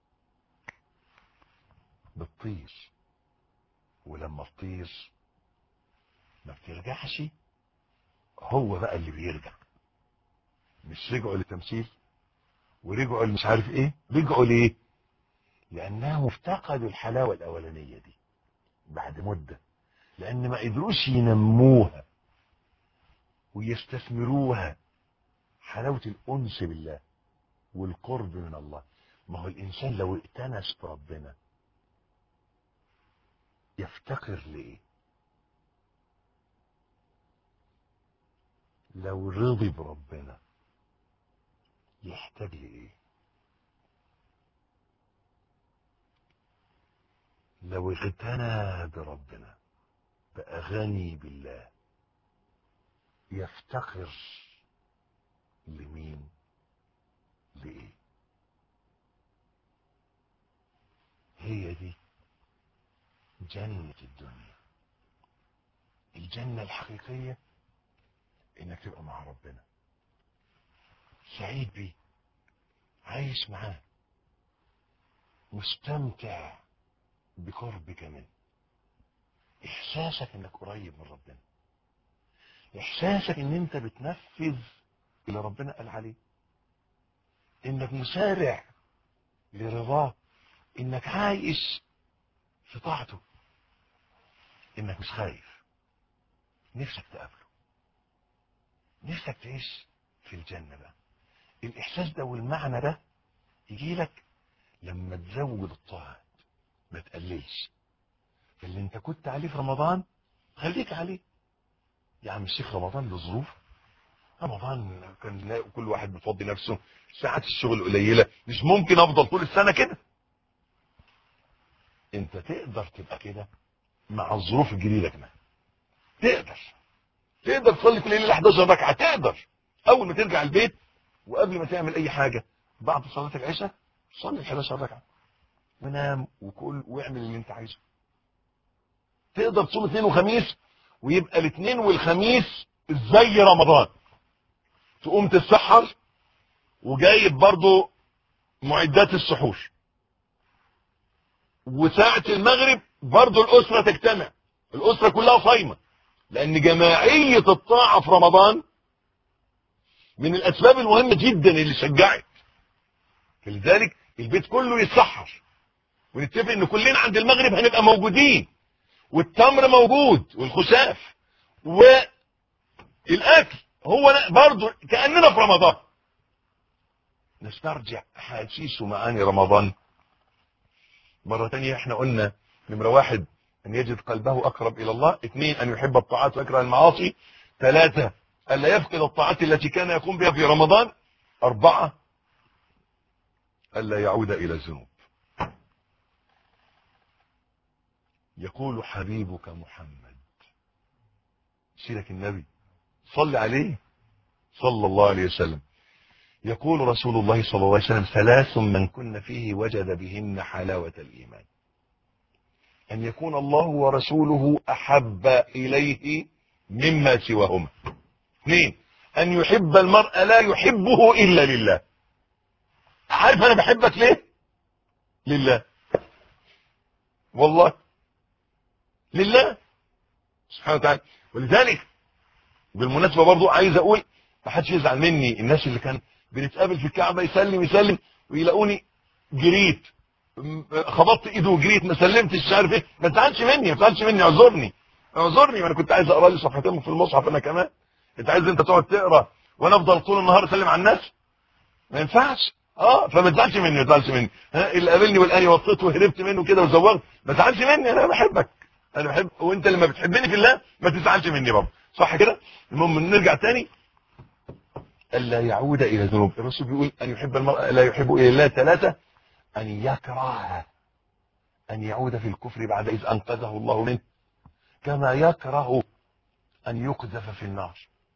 بتطير ولما تطير ما بترجعش هو بقى اللي بيرجع مش رجعوا للتمثيل ورجعوا مش عارف ايه رجعوا ليه لانهم افتقدوا الحلاوه الاولانيه دي بعد مده لان ما قدروش ينموها ويستثمروها حلاوه الانس بالله والقرب من الله ما هو الانسان لو ائتنس بربنا يفتقر لايه لو رضي بربنا يحتاج لايه لو اغتنى بربنا بقى غني بالله يفتقر لمين لايه هي دي جنة الدنيا الجنة الحقيقية انك تبقى مع ربنا سعيد بيه عايش معاه مستمتع بقربك منه احساسك انك قريب من ربنا احساسك ان انت بتنفذ اللي ربنا قال عليه انك مسارع لرضاه انك عايش في طاعته انك مش خايف نفسك تقابله نفسك تعيش في الجنة بقى الاحساس ده والمعنى ده يجي لك لما تزود الطاعات ما تقللش اللي انت كنت عليه في رمضان خليك عليه يا عم الشيخ رمضان له ظروف رمضان كان كل واحد بيفضي نفسه ساعات الشغل قليله مش ممكن افضل طول السنه كده انت تقدر تبقى كده مع الظروف الجديده كمان تقدر تقدر تصلي في الليل 11 ركعه تقدر اول ما ترجع البيت وقبل ما تعمل اي حاجه بعد صلاه العشاء صلي ال 11 ركعه ونام وكل واعمل اللي انت عايزه تقدر تصوم اثنين وخميس ويبقى الاثنين والخميس زي رمضان تقوم تتسحر وجايب برضو معدات السحور وساعة المغرب برضو الأسرة تجتمع الأسرة كلها صايمة لأن جماعية الطاعة في رمضان من الأسباب المهمة جدا اللي شجعت فلذلك البيت كله يتسحر ونتفق ان كلنا عند المغرب هنبقى موجودين والتمر موجود والخشاف والاكل هو برضو كاننا في رمضان نسترجع احاسيس ومعاني رمضان مرة تانية احنا قلنا نمرة واحد ان يجد قلبه اقرب الى الله اثنين ان يحب الطاعات ويكره المعاصي ثلاثة الا يفقد الطاعات التي كان يقوم بها في رمضان اربعة الا يعود الى الذنوب يقول حبيبك محمد سيرك النبي صل عليه صلى الله عليه وسلم يقول رسول الله صلى الله عليه وسلم ثلاث من كن فيه وجد بهن حلاوة الإيمان أن يكون الله ورسوله أحب إليه مما سواهما اثنين أن يحب المرء لا يحبه إلا لله عارف أنا بحبك ليه لله والله لله سبحانه وتعالى ولذلك بالمناسبة برضو عايز اقول ما حدش يزعل مني الناس اللي كان بنتقابل في الكعبة يسلم يسلم ويلاقوني جريت خبطت ايده وجريت ما سلمتش مش عارف ايه ما تزعلش مني ما تزعلش مني اعذرني اعذرني ما انا كنت عايز اقرا لي صفحتين في المصحف انا كمان انت عايز انت تقعد تقرا وانا افضل طول النهار اسلم على الناس ما ينفعش اه فما تزعلش مني ما تزعلش مني ها اللي قابلني والاني وطيت وهربت منه كده وزوغت ما تزعلش مني انا بحبك انا بحب وانت لما بتحبني في الله ما تزعلش مني برضه صح كده المهم نرجع تاني الا يعود الى الذنوب الرسول بيقول ان يحب المرء لا يحب الى الله ثلاثه ان يكره ان يعود في الكفر بعد اذ انقذه الله منه كما يكره ان يقذف في النار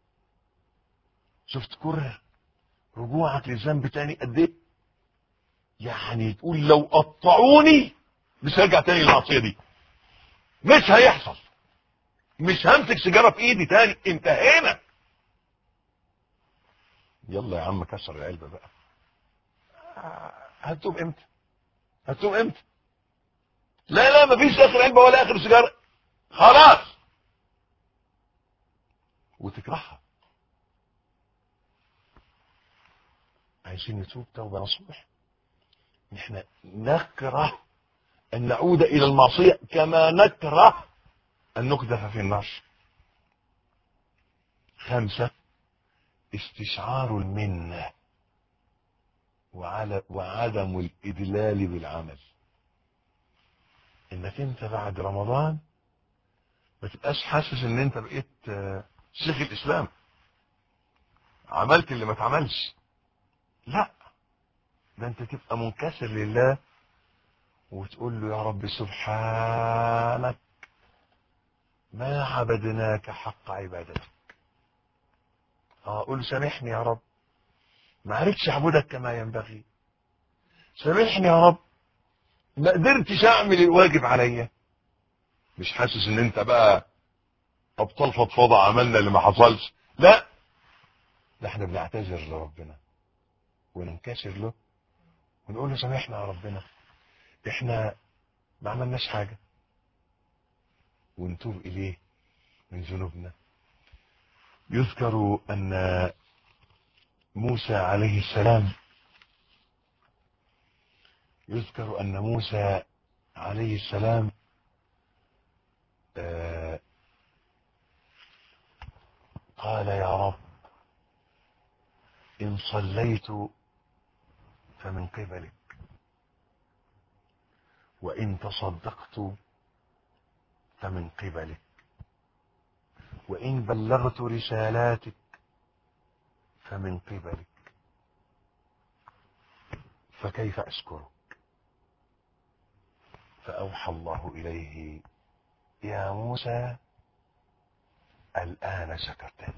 شفت كره رجوعك للذنب تاني قد ايه يعني تقول لو قطعوني مش هرجع تاني للمعصيه دي مش هيحصل مش همسك سيجاره في ايدي تاني انتهينا يلا يا عم كسر العلبه بقى هتوب امتى هتوب امتى لا لا مفيش اخر علبه ولا اخر سيجاره خلاص وتكرهها عايزين نتوب توبه نصوح احنا نكره ان نعود الى المعصيه كما نكره ان نقذف في النار خمسه استشعار المنه وعلى وعدم الادلال بالعمل انك انت بعد رمضان ما تبقاش حاسس ان انت بقيت شيخ الاسلام عملت اللي ما اتعملش لا ده انت تبقى منكسر لله وتقول له يا رب سبحانك ما عبدناك حق عبادتك اه قول سامحني يا رب ما عرفتش اعبدك كما ينبغي سامحني يا رب ما قدرتش اعمل الواجب عليا مش حاسس ان انت بقى ابطال فضفضه عملنا اللي ما حصلش لا ده احنا بنعتذر لربنا وننكسر له ونقول له سامحنا يا ربنا احنا ما عملناش حاجة ونتوب اليه من ذنوبنا يذكر ان موسى عليه السلام يذكر ان موسى عليه السلام آه قال يا رب ان صليت فمن قبلك وإن تصدقت فمن قبلك وإن بلغت رسالاتك فمن قبلك فكيف أشكرك فأوحى الله إليه يا موسى الآن شكرتني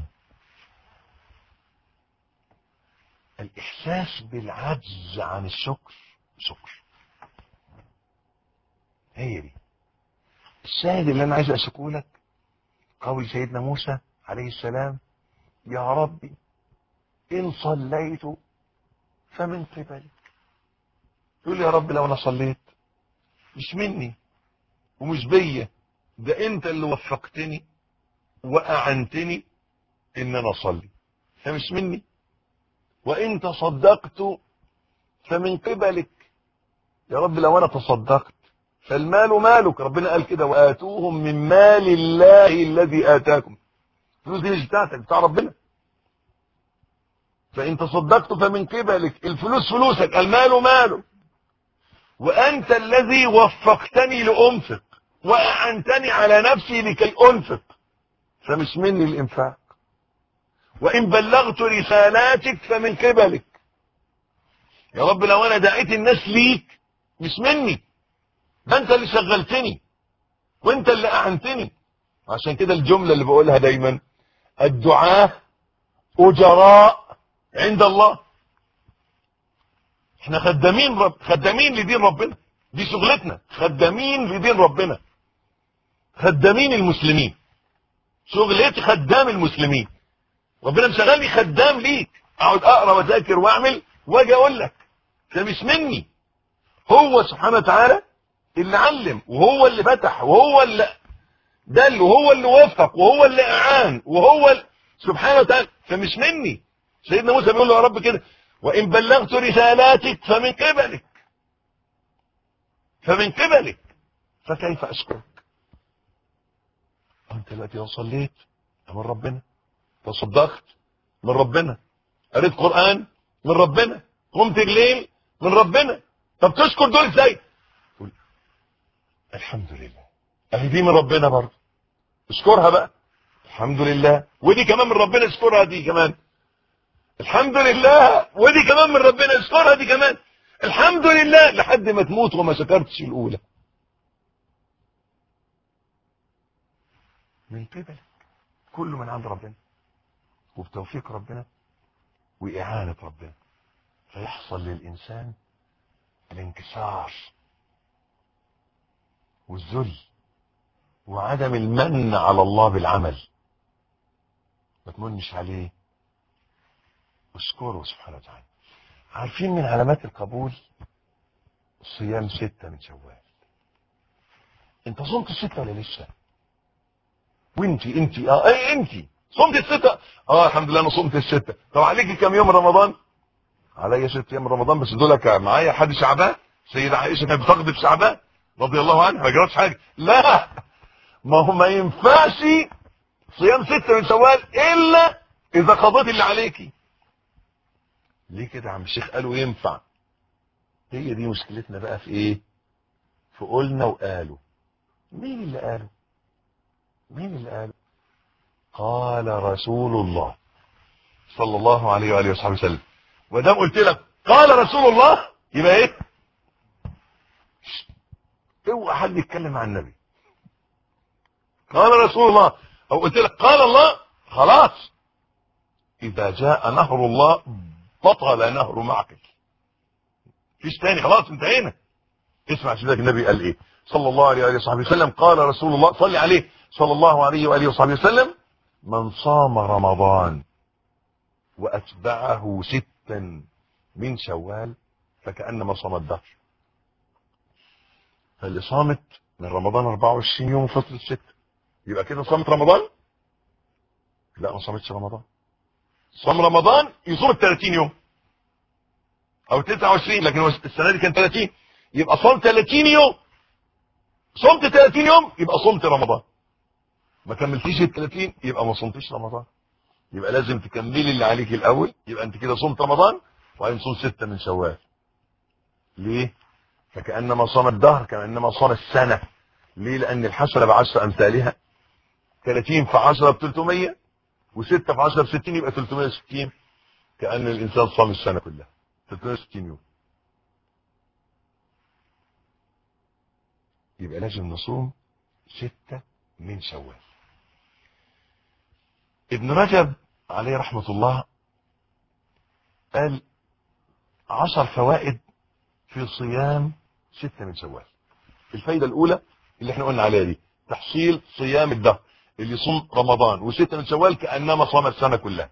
الإحساس بالعجز عن الشكر شكر هي دي الشاهد اللي أنا عايز أشكو لك قول سيدنا موسى عليه السلام يا ربي إن صليت فمن قبلك يقول يا رب لو أنا صليت مش مني ومش بيا ده أنت اللي وفقتني وأعنتني إن أنا أصلي فمش مني وإن تصدقت فمن قبلك يا رب لو أنا تصدقت فالمال مالك ربنا قال كده وآتوهم من مال الله الذي آتاكم الفلوس دي مش بتاعتك بتاع ربنا فإن تصدقت فمن قبلك الفلوس فلوسك المال ماله وأنت الذي وفقتني لأنفق وأعنتني على نفسي لكي أنفق فمش مني الإنفاق وإن بلغت رسالاتك فمن قبلك يا رب لو أنا دعيت الناس ليك مش مني ده أنت اللي شغلتني وأنت اللي أعنتني عشان كده الجملة اللي بقولها دايما الدعاة أجراء عند الله احنا خدامين رب خدامين لدين ربنا دي شغلتنا خدامين لدين ربنا خدامين المسلمين شغلتي خدام المسلمين ربنا مشغلني خدام ليك اقعد اقرا واذاكر واعمل واجي اقول لك ده مش مني هو سبحانه وتعالى اللي علم وهو اللي فتح وهو اللي دل وهو اللي وفق وهو اللي اعان وهو اللي سبحانه وتعالى فمش مني سيدنا موسى بيقول له يا رب كده وان بلغت رسالاتك فمن قبلك فمن قبلك فكيف اشكرك انت دلوقتي لو صليت من ربنا تصدقت من ربنا قريت قران من ربنا قمت الليل من ربنا طب تشكر دول ازاي قول الحمد لله اهي دي من ربنا برضه اشكرها بقى الحمد لله ودي كمان من ربنا اشكرها دي كمان الحمد لله ودي كمان من ربنا اشكرها دي كمان الحمد لله لحد ما تموت وما شكرتش الاولى من قبلك كله من عند ربنا وبتوفيق ربنا وإعانة ربنا فيحصل للإنسان الانكسار والذل وعدم المن على الله بالعمل ما تمنش عليه اشكره سبحانه وتعالى عارفين من علامات القبول صيام ستة من شوال انت صمت الستة ولا لسه وانتي انتي اه اي انتي صمت الستة اه الحمد لله انا صمت الستة طب عليكي كام يوم رمضان عليا ست ايام رمضان بس دولك معايا حد شعبان سيدة عائشة كانت بتغضب شعبان رضي الله عنها ما جرتش حاجة لا ما هو ما ينفعش صيام ستة من شوال الا اذا قضيت اللي عليكي ليه كده يا عم الشيخ قالوا ينفع هي دي مشكلتنا بقى في ايه في قلنا وقالوا مين اللي قالوا مين اللي قالوا قال رسول الله صلى الله عليه وآله وصحبه وسلم ودام قلت لك قال رسول الله يبقى ايه اوعى حد يتكلم عن النبي قال رسول الله او قلت لك قال الله خلاص اذا جاء نهر الله بطل نهر معك فيش تاني خلاص انتهينا اسمع سيدك النبي قال ايه صلى الله عليه وآله وصحبه وسلم قال رسول الله صلي عليه صلى الله عليه وآله وصحبه وسلم من صام رمضان وأتبعه ستا من شوال فكأنما صام الدهر فاللي صامت من رمضان 24 يوم فترة ستة يبقى كده صامت رمضان لا ما صامتش رمضان صام رمضان يصوم ال 30 يوم او 29 لكن هو السنه دي كان 30 يبقى صام 30 يوم صمت 30 يوم يبقى صمت رمضان ما كملتيش ال 30 يبقى ما صمتيش رمضان يبقى لازم تكملي اللي عليك الاول يبقى انت كده صمت رمضان وبعدين صوم ستة من شوال ليه فكأنما صام الدهر كأنما صام السنة ليه لأن الحسنة بعشر أمثالها 30 في 10 ب 300 و6 في 10 ب 60 يبقى 360 كأن الإنسان صام السنة كلها 360 يوم يبقى لازم نصوم ستة من شوال ابن رجب عليه رحمة الله قال عشر فوائد في صيام ستة من شوال الفايدة الأولى اللي احنا قلنا عليها دي تحصيل صيام الدهر اللي يصوم رمضان وستة من شوال كأنما صام السنة كلها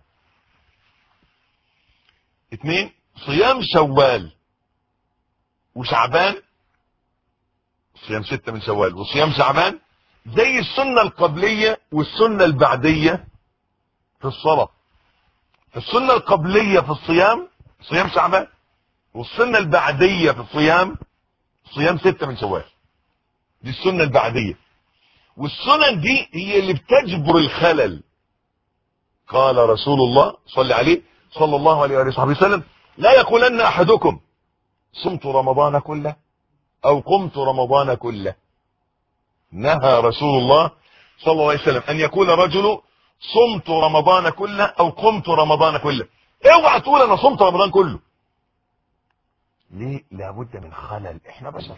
اثنين صيام شوال وشعبان صيام ستة من شوال وصيام شعبان زي السنة القبلية والسنة البعدية في الصلاة السنة القبلية في الصيام صيام شعبان والسنة البعدية في الصيام صيام ستة من شوال دي السنة البعدية والسنن دي هي اللي بتجبر الخلل قال رسول الله صلى عليه صلى الله عليه وصحبه وسلم لا يقولن احدكم صمت رمضان كله او قمت رمضان كله نهى رسول الله صلى الله عليه وسلم ان يقول رجل صمت رمضان كله او قمت رمضان كله اوعى تقول انا صمت رمضان كله ليه لابد من خلل احنا بشر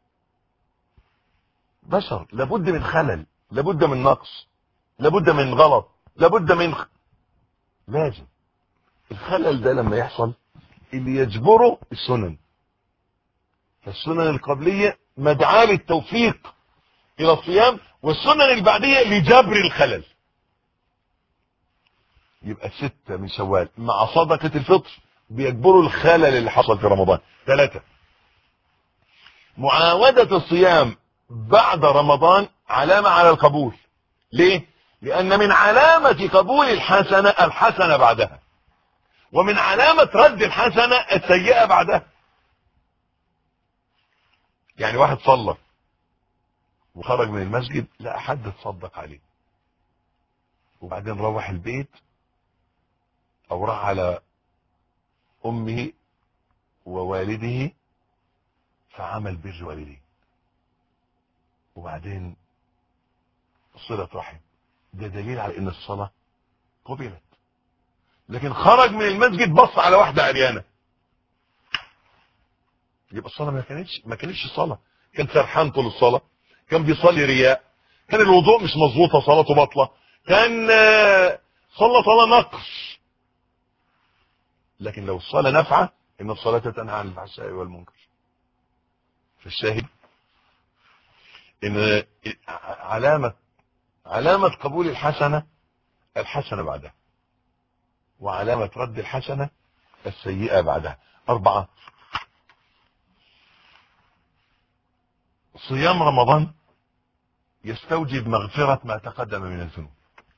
بشر لابد من خلل لابد من نقص لابد من غلط لابد من خ... لازم الخلل ده لما يحصل اللي يجبره السنن فالسنن القبلية مدعاة للتوفيق الى الصيام والسنن البعدية لجبر الخلل يبقى ستة من شوال مع صدقة الفطر بيجبروا الخلل اللي حصل في رمضان ثلاثة معاودة الصيام بعد رمضان علامة على القبول ليه لان من علامة قبول الحسنة الحسنة بعدها ومن علامة رد الحسنة السيئة بعدها يعني واحد صلى وخرج من المسجد لا حد تصدق عليه وبعدين روح البيت او راح على امه ووالده فعمل بر والديه وبعدين صلة رحم ده دليل على ان الصلاة قبلت لكن خرج من المسجد بص على واحدة عريانة يبقى الصلاة ما كانتش ما كانتش صلاة كان سرحان طول الصلاة كان بيصلي رياء كان الوضوء مش مظبوطة صلاته باطلة كان صلى صلاة نقص لكن لو الصلاة نافعة ان الصلاة تنهى عن الفحشاء والمنكر فالشاهد ان علامة علامة قبول الحسنة الحسنة بعدها وعلامة رد الحسنة السيئة بعدها أربعة صيام رمضان يستوجب مغفرة ما تقدم من الذنوب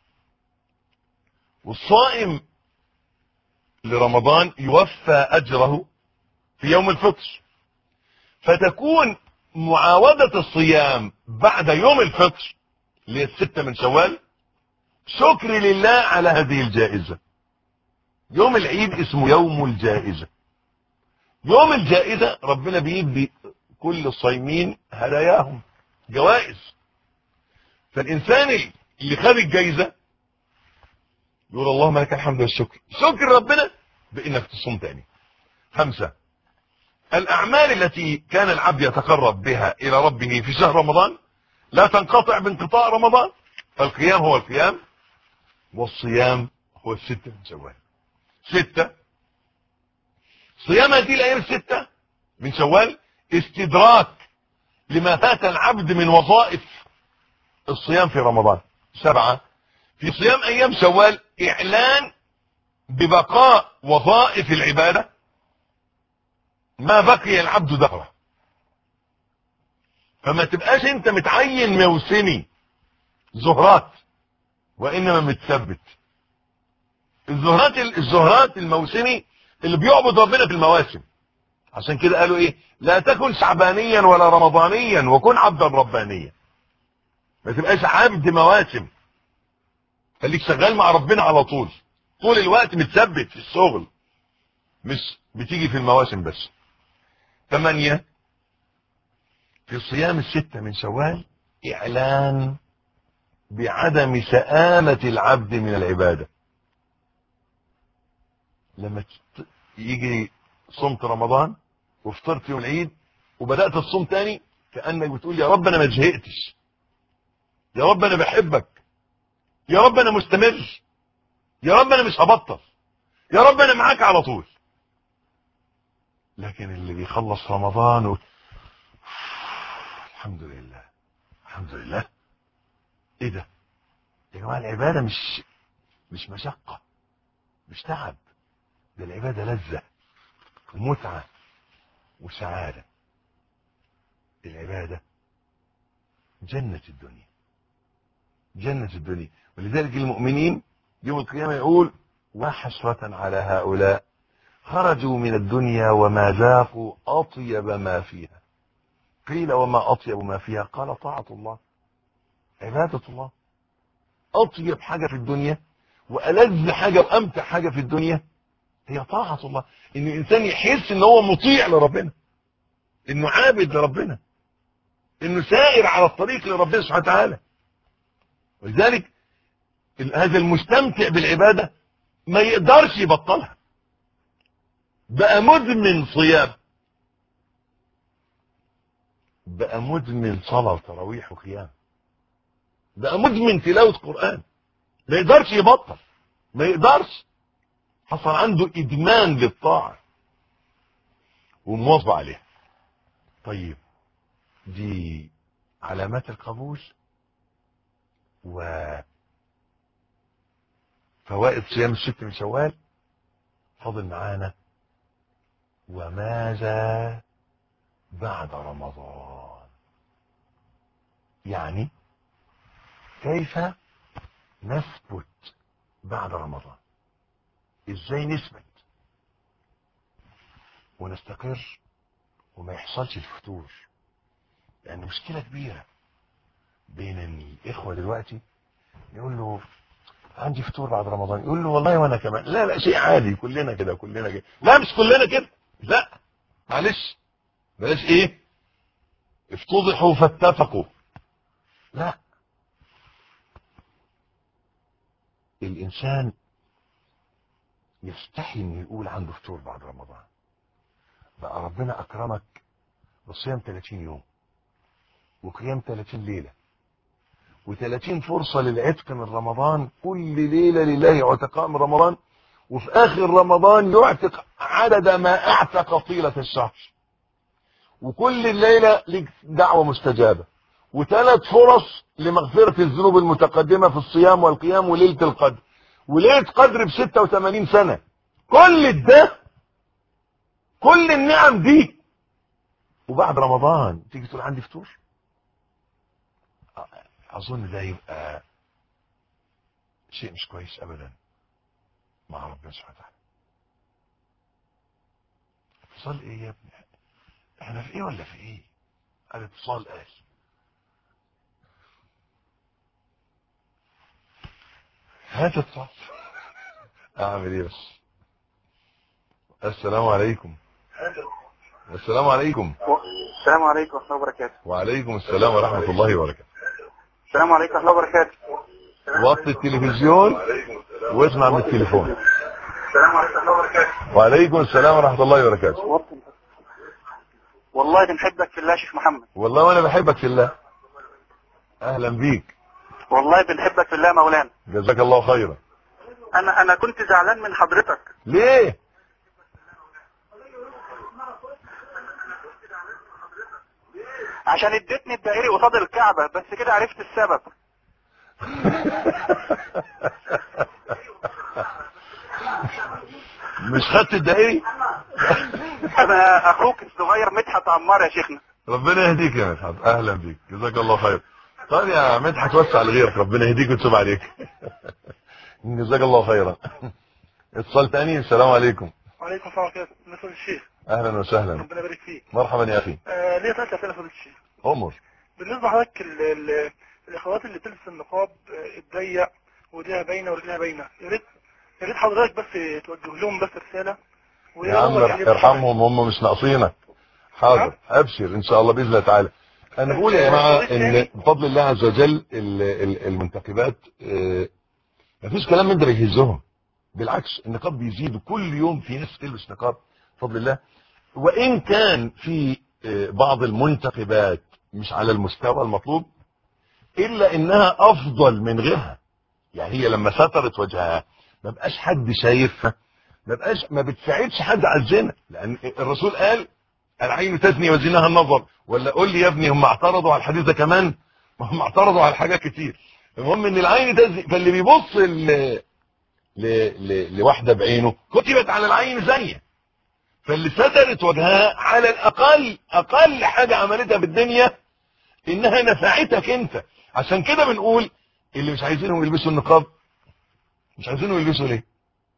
والصائم لرمضان يوفى أجره في يوم الفطر فتكون معاودة الصيام بعد يوم الفطر للستة من شوال شكر لله على هذه الجائزة يوم العيد اسمه يوم الجائزة يوم الجائزة ربنا بيدي كل الصايمين هداياهم جوائز فالإنسان اللي خد الجائزة يقول اللهم لك الحمد والشكر شكر ربنا بإنك تصوم تاني خمسة الأعمال التي كان العبد يتقرب بها إلى ربه في شهر رمضان لا تنقطع بانقطاع رمضان فالقيام هو القيام والصيام هو الستة من شوال ستة صيام هذه الأيام الستة من شوال استدراك لما فات العبد من وظائف الصيام في رمضان سبعة في صيام أيام شوال إعلان ببقاء وظائف العبادة ما بقي العبد دهره فما تبقاش انت متعين موسمي زهرات وانما متثبت الزهرات الزهرات الموسمي اللي بيعبد ربنا في المواسم عشان كده قالوا ايه لا تكن شعبانيا ولا رمضانيا وكن عبدا ربانيا ما تبقاش عبد مواسم خليك شغال مع ربنا على طول طول الوقت متثبت في الشغل مش بتيجي في المواسم بس ثمانية في صيام الستة من شوال إعلان بعدم سآمة العبد من العبادة لما يجي صمت رمضان وفطرت يوم العيد وبدأت الصوم تاني كأنك بتقول يا رب أنا ما زهقتش يا رب أنا بحبك يا رب أنا مستمر يا رب انا مش هبطل يا رب انا معاك على طول لكن اللي بيخلص رمضان و... الحمد لله الحمد لله ايه ده يا جماعه العباده مش مش مشقه مش تعب ده العباده لذه ومتعه وسعاده العباده جنه الدنيا جنه الدنيا ولذلك المؤمنين يوم القيامه يقول وحسره على هؤلاء خرجوا من الدنيا وما ذاقوا اطيب ما فيها قيل وما اطيب ما فيها قال طاعه الله عباده الله اطيب حاجه في الدنيا والذ حاجه وامتع حاجه في الدنيا هي طاعه الله ان الانسان يحس ان هو مطيع لربنا انه عابد لربنا انه سائر على الطريق لربنا سبحانه وتعالى ولذلك هذا المستمتع بالعباده ما يقدرش يبطلها بقى مدمن صيام بقى مدمن صلاه وتراويح وقيام بقى مدمن تلاوه قران ما يقدرش يبطل ما يقدرش حصل عنده ادمان للطاعه ومواظب عليها طيب دي علامات القبول و فوائد صيام الست من شوال فاضل معانا وماذا بعد رمضان يعني كيف نثبت بعد رمضان ازاي نثبت ونستقر وما يحصلش الفتور لان مشكله كبيره بين الاخوه دلوقتي يقول له عندي فطور بعد رمضان يقول له والله وانا كمان لا لا شيء عادي كلنا كده كلنا كده لا مش كلنا كده لا معلش بلاش ايه افتضحوا فاتفقوا لا الانسان يستحي انه يقول عنده فطور بعد رمضان بقى ربنا اكرمك بصيام 30 يوم وقيام 30 ليله و30 فرصة للعتق من رمضان كل ليلة لله عتقاء من رمضان وفي آخر رمضان يعتق عدد ما اعتق طيلة الشهر وكل الليلة لك دعوة مستجابة وثلاث فرص لمغفرة الذنوب المتقدمة في الصيام والقيام وليلة القدر وليلة قدر ب 86 سنة كل ده كل النعم دي وبعد رمضان تيجي تقول عندي فطور اظن ده يبقى شيء مش كويس ابدا مع ربنا سبحانه وتعالى اتصال ايه يا ابني احنا في ايه ولا في ايه قال اتصال قال هات اتصال اعمل ايه بس السلام عليكم السلام عليكم السلام عليكم ورحمة الله وبركاته وعليكم السلام ورحمة الله وبركاته السلام عليكم ورحمة الله وبركاته وطي التلفزيون واسمع من التليفون السلام عليكم ورحمة الله وبركاته وعليكم السلام ورحمة الله وبركاته والله بنحبك في الله يا شيخ محمد والله وانا بحبك في الله اهلا بيك والله بنحبك في الله يا مولانا جزاك الله خيرا انا انا كنت زعلان من حضرتك ليه عشان اديتني الدائري قصاد الكعبة بس كده عرفت السبب مش خدت الدقيق انا اخوك الصغير مدحت عمار يا شيخنا ربنا يهديك يا مدحت اهلا بيك جزاك الله خير طيب يا مدحت وسع لغيرك ربنا يهديك ويتوب عليك جزاك الله خيرا اتصال تاني السلام عليكم وعليكم السلام ورحمة الله وبركاته الشيخ اهلا وسهلا ربنا يبارك فيك مرحبا يا اخي آه ليه ثلاث اسئله فضيله الشيخ امر بالنسبه لحضرتك ال- ال- الاخوات اللي تلبس النقاب آه، الضيق ورجلها باينه ورجلها باينه يا ريت يا ريت حضرتك بس توجه لهم بس رساله ويا يا عم رب يعني ارحمهم هم مش ناقصينك حاضر ابشر ان شاء الله باذن الله تعالى انا بقول يا جماعه ان بفضل الله عز وجل ال- ال- المنتخبات آه، مفيش كلام من ده بيهزهم بالعكس النقاب بيزيد كل يوم في ناس تلبس نقاب بفضل الله وان كان في آه، بعض المنتخبات مش على المستوى المطلوب الا انها افضل من غيرها يعني هي لما سترت وجهها ما بقاش حد شايفها ما بقاش ما بتساعدش حد على الزنا لان الرسول قال العين تزني وزناها النظر ولا قول لي يا ابني هم اعترضوا على الحديث ده كمان ما هم اعترضوا على حاجات كتير المهم ان العين تزني فاللي بيبص ل... ل... ل... لواحده بعينه كتبت على العين زانيه فاللي سترت وجهها على الاقل اقل حاجه عملتها بالدنيا انها نفعتك انت عشان كده بنقول اللي مش عايزينهم يلبسوا النقاب مش عايزينهم يلبسوا ليه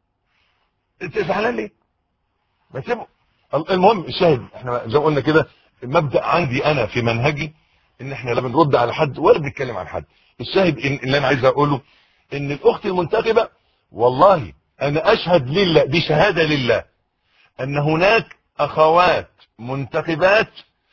انت زعلان ليه ما تسيبه المهم الشاهد احنا زي ما قلنا كده المبدا عندي انا في منهجي ان احنا لا بنرد على حد ولا بنتكلم عن حد الشاهد إن اللي انا عايز اقوله ان الاخت المنتخبه والله انا اشهد لله دي شهاده لله ان هناك اخوات منتخبات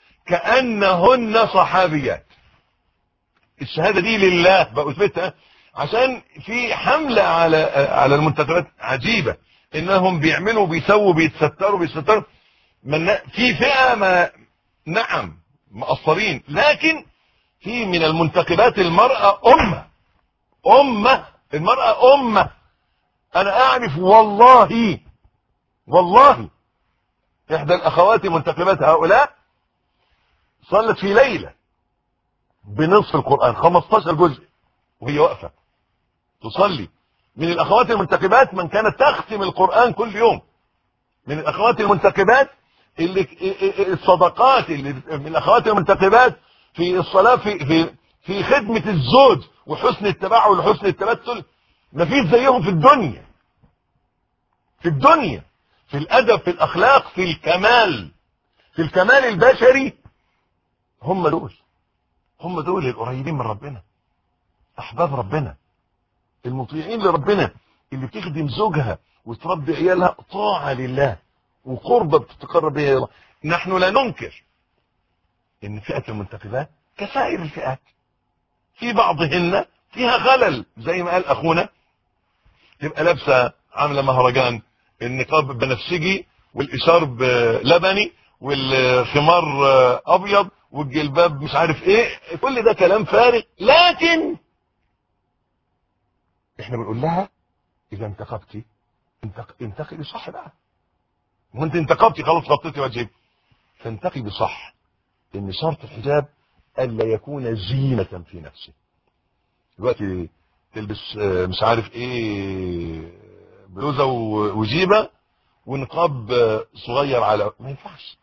كانهن صحابيات الشهاده دي لله باثبتها عشان في حمله على على المنتخبات عجيبه انهم بيعملوا بيسووا بيتستروا بيتستروا من في فئه ما نعم مقصرين لكن في من المنتخبات المرأة أمة أمة المرأة أمة أنا أعرف والله والله إحدى الأخوات منتخبات هؤلاء صلت في ليلة بنصف القرآن 15 جزء وهي واقفة تصلي من الأخوات المنتخبات من كانت تختم القرآن كل يوم من الأخوات المنتخبات اللي الصدقات اللي من الأخوات المنتخبات في الصلاة في في في خدمة الزوج وحسن التبعل وحسن التبتل مفيش زيهم في الدنيا في الدنيا في الأدب في الأخلاق في الكمال في الكمال البشري هم دول هم دول القريبين من ربنا أحباب ربنا المطيعين لربنا اللي بتخدم زوجها وتربي عيالها طاعة لله وقربة بتتقرب بها الله نحن لا ننكر ان فئة المنتخبات كسائر الفئات في بعضهن فيها خلل زي ما قال اخونا تبقى لابسه عامله مهرجان النقاب بنفسجي والاشارب لبني والخمار ابيض والجلباب مش عارف ايه كل ده كلام فارغ لكن احنا بنقول لها اذا انتقبتي انتقبي صح بقى وانت انتقبتي خلاص غطيتي وجهك فانتقبي صح ان شرط الحجاب الا يكون زينة في نفسه دلوقتي تلبس مش عارف ايه بلوزة وجيبة ونقاب صغير على ما ينفعش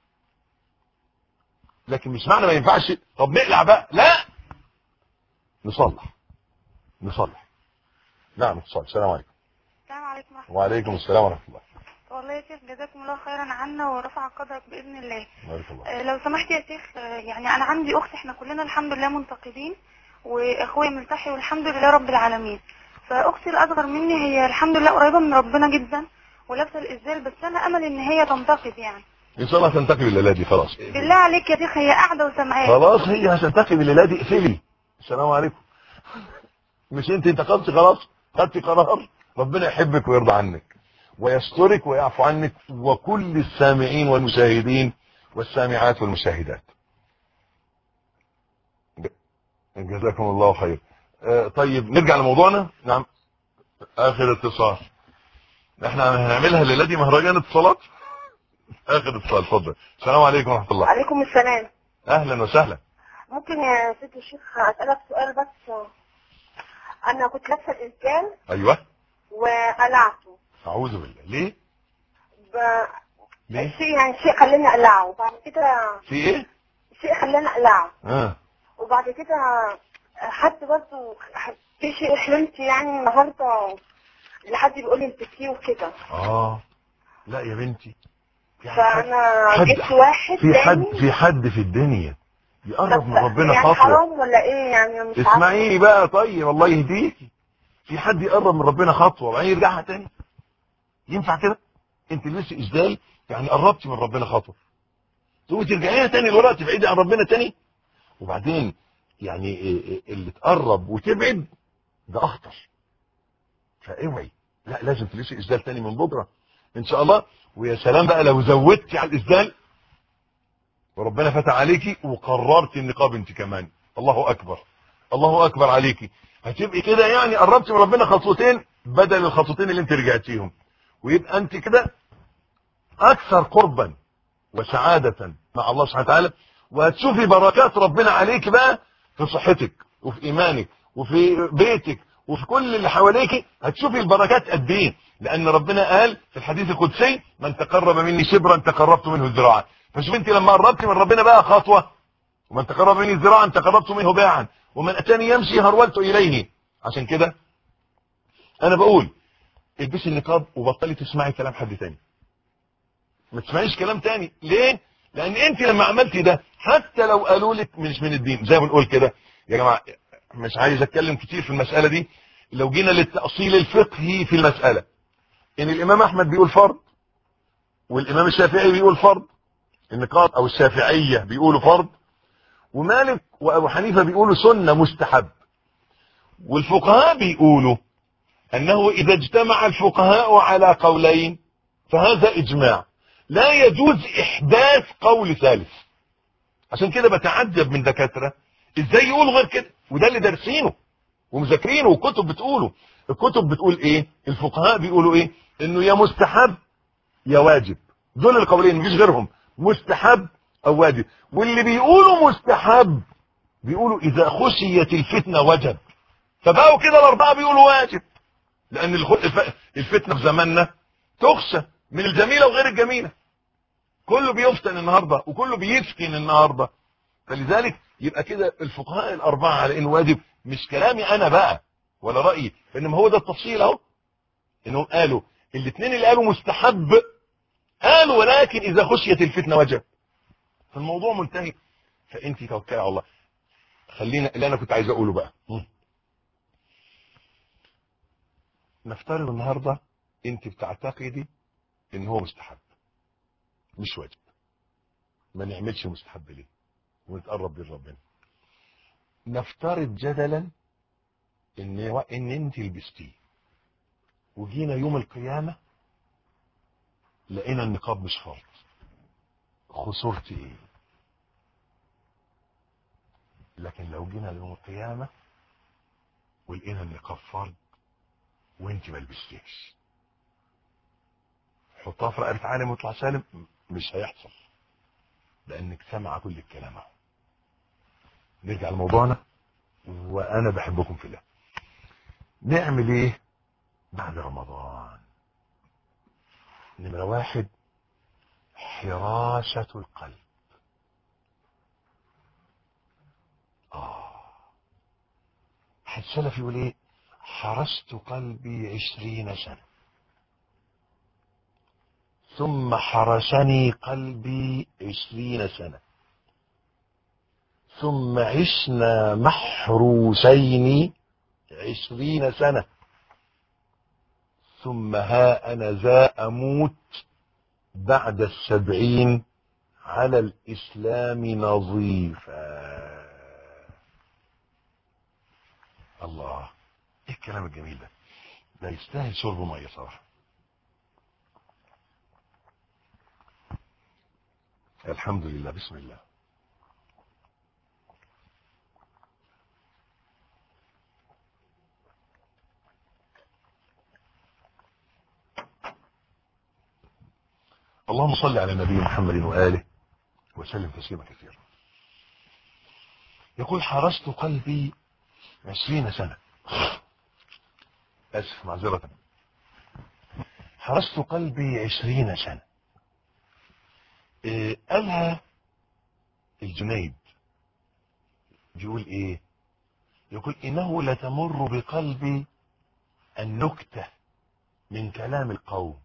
لكن مش معنى ما ينفعش طب نقلع بقى لا نصلح نصلح نعم اتصال السلام عليكم السلام عليكم ورحمة وعليكم السلام ورحمة الله والله يا شيخ جزاكم الله خيرا عنا ورفع قدرك بإذن الله بارك الله آه، لو سمحت يا شيخ آه، يعني أنا عندي أخت إحنا كلنا الحمد لله منتقدين وأخويا ملتحي والحمد لله رب العالمين فأختي الأصغر مني هي الحمد لله قريبة من ربنا جدا ولابسة الإزدال بس أنا أمل إن هي تنتقد يعني ان شاء الله تنتقي الليله دي خلاص بالله عليك يا شيخ هي قاعدة وسامعاك خلاص هي هتنتقي الليله دي اقفلي السلام عليكم مش انت انتقمتي خلاص خدتي قرار ربنا يحبك ويرضى عنك ويسترك ويعفو عنك وكل السامعين والمشاهدين والسامعات والمشاهدات جزاكم الله خير آه، طيب نرجع لموضوعنا نعم اخر اتصال احنا هنعملها الليله دي مهرجان اتصالات اخر اتصال اتفضل السلام عليكم ورحمه الله عليكم السلام اهلا وسهلا ممكن يا ست الشيخ اسالك سؤال بس انا كنت لابسه الاسدال ايوه وقلعته اعوذ بالله ليه ب... ليه شيء يعني شيء خلاني اقلعه وبعد كده في ايه شيء خلاني اقلعه اه وبعد كده حتى برضه في شيء حلمت يعني النهارده لحد بيقول لي البسيه وكده اه لا يا بنتي في حد- فانا حد- جبت واحد في حد تاني في حد في الدنيا يقرب بس من ربنا يعني خطوه حرام ولا ايه يعني مش عارفه اسمعيني بقى طيب الله يهديكي في حد يقرب من ربنا خطوه وبعدين يرجعها تاني ينفع كده انت لسه اسدال يعني قربتي من ربنا خطوه تقومي ترجعيها تاني لورا تبعدي عن ربنا تاني وبعدين يعني إيه إيه اللي تقرب وتبعد ده اخطر فاوعي لا لازم تلبسي اسدال تاني من بكره ان شاء الله ويا سلام بقى لو زودتي على الاسدال وربنا فتح عليكي وقررتي النقاب انت كمان الله اكبر الله اكبر عليكي هتبقي كده يعني قربتي من ربنا خطوتين بدل الخطوتين اللي انت رجعتيهم ويبقى انت كده اكثر قربا وسعادة مع الله سبحانه وتعالى وهتشوفي بركات ربنا عليك بقى في صحتك وفي ايمانك وفي بيتك وفي كل اللي حواليك هتشوفي البركات قد ايه لان ربنا قال في الحديث القدسي من تقرب مني شبرا تقربت منه ذراعا فشوف انت لما قربتي من ربنا بقى خطوه ومن تقرب مني ذراعا تقربت منه باعا ومن اتاني يمشي هرولت اليه عشان كده انا بقول البسي النقاب وبطلي تسمعي كلام حد تاني ما تسمعيش كلام تاني ليه لان انت لما عملتي ده حتى لو قالوا لك مش من الدين زي ما بنقول كده يا جماعه مش عايز اتكلم كتير في المساله دي لو جينا للتاصيل الفقهي في المساله ان الامام احمد بيقول فرض والامام الشافعي بيقول فرض النقاط او الشافعيه بيقولوا فرض ومالك وابو حنيفه بيقولوا سنه مستحب والفقهاء بيقولوا انه اذا اجتمع الفقهاء على قولين فهذا اجماع لا يجوز احداث قول ثالث عشان كده بتعجب من دكاتره ازاي يقولوا غير كده وده اللي دارسينه ومذاكرينه والكتب بتقوله الكتب بتقول ايه الفقهاء بيقولوا ايه انه يا مستحب يا واجب دول القولين مفيش غيرهم مستحب او واجب واللي بيقولوا مستحب بيقولوا اذا خشيت الفتنه وجب فبقوا كده الاربعه بيقولوا واجب لان الفتنه في زماننا تخشى من الجميله وغير الجميله كله بيفتن النهارده وكله بيفتن النهارده فلذلك يبقى كده الفقهاء الاربعه على انه واجب مش كلامي انا بقى ولا رايي انما هو ده التفصيل اهو انهم قالوا الاثنين اللي قالوا مستحب قالوا ولكن اذا خشيت الفتنه وجب فالموضوع منتهي فانت توكلي على الله خلينا اللي انا كنت عايز اقوله بقى نفترض النهارده انت بتعتقدي ان هو مستحب مش واجب ما نعملش مستحب ليه ونتقرب بين ربنا نفترض جدلا ان ان انت لبستيه وجينا يوم القيامه لقينا النقاب مش فرض خسرتي ايه لكن لو جينا يوم القيامه ولقينا النقاب فرض وانت ما لبستيش حطها في رقبه عالم ويطلع سالم مش هيحصل لانك سامعه كل الكلام اهو نرجع لموضوعنا وانا بحبكم في الله نعمل ايه بعد رمضان نمرة واحد حراسة القلب آه حد سلف يقول ايه حرست قلبي عشرين سنة ثم حرسني قلبي عشرين سنة ثم عشنا محروسين عشرين سنة ثم ها أنا ذا أموت بعد السبعين على الإسلام نظيفا الله ايه الكلام الجميل ده ده يستاهل شرب ميه صراحه الحمد لله بسم الله اللهم صل على النبي محمد وآله وسلم تسليما كثيرا يقول حرست قلبي عشرين سنة أسف معذرة حرست قلبي عشرين سنة إيه قالها الجنيد بيقول ايه يقول انه لتمر بقلبي النكتة من كلام القوم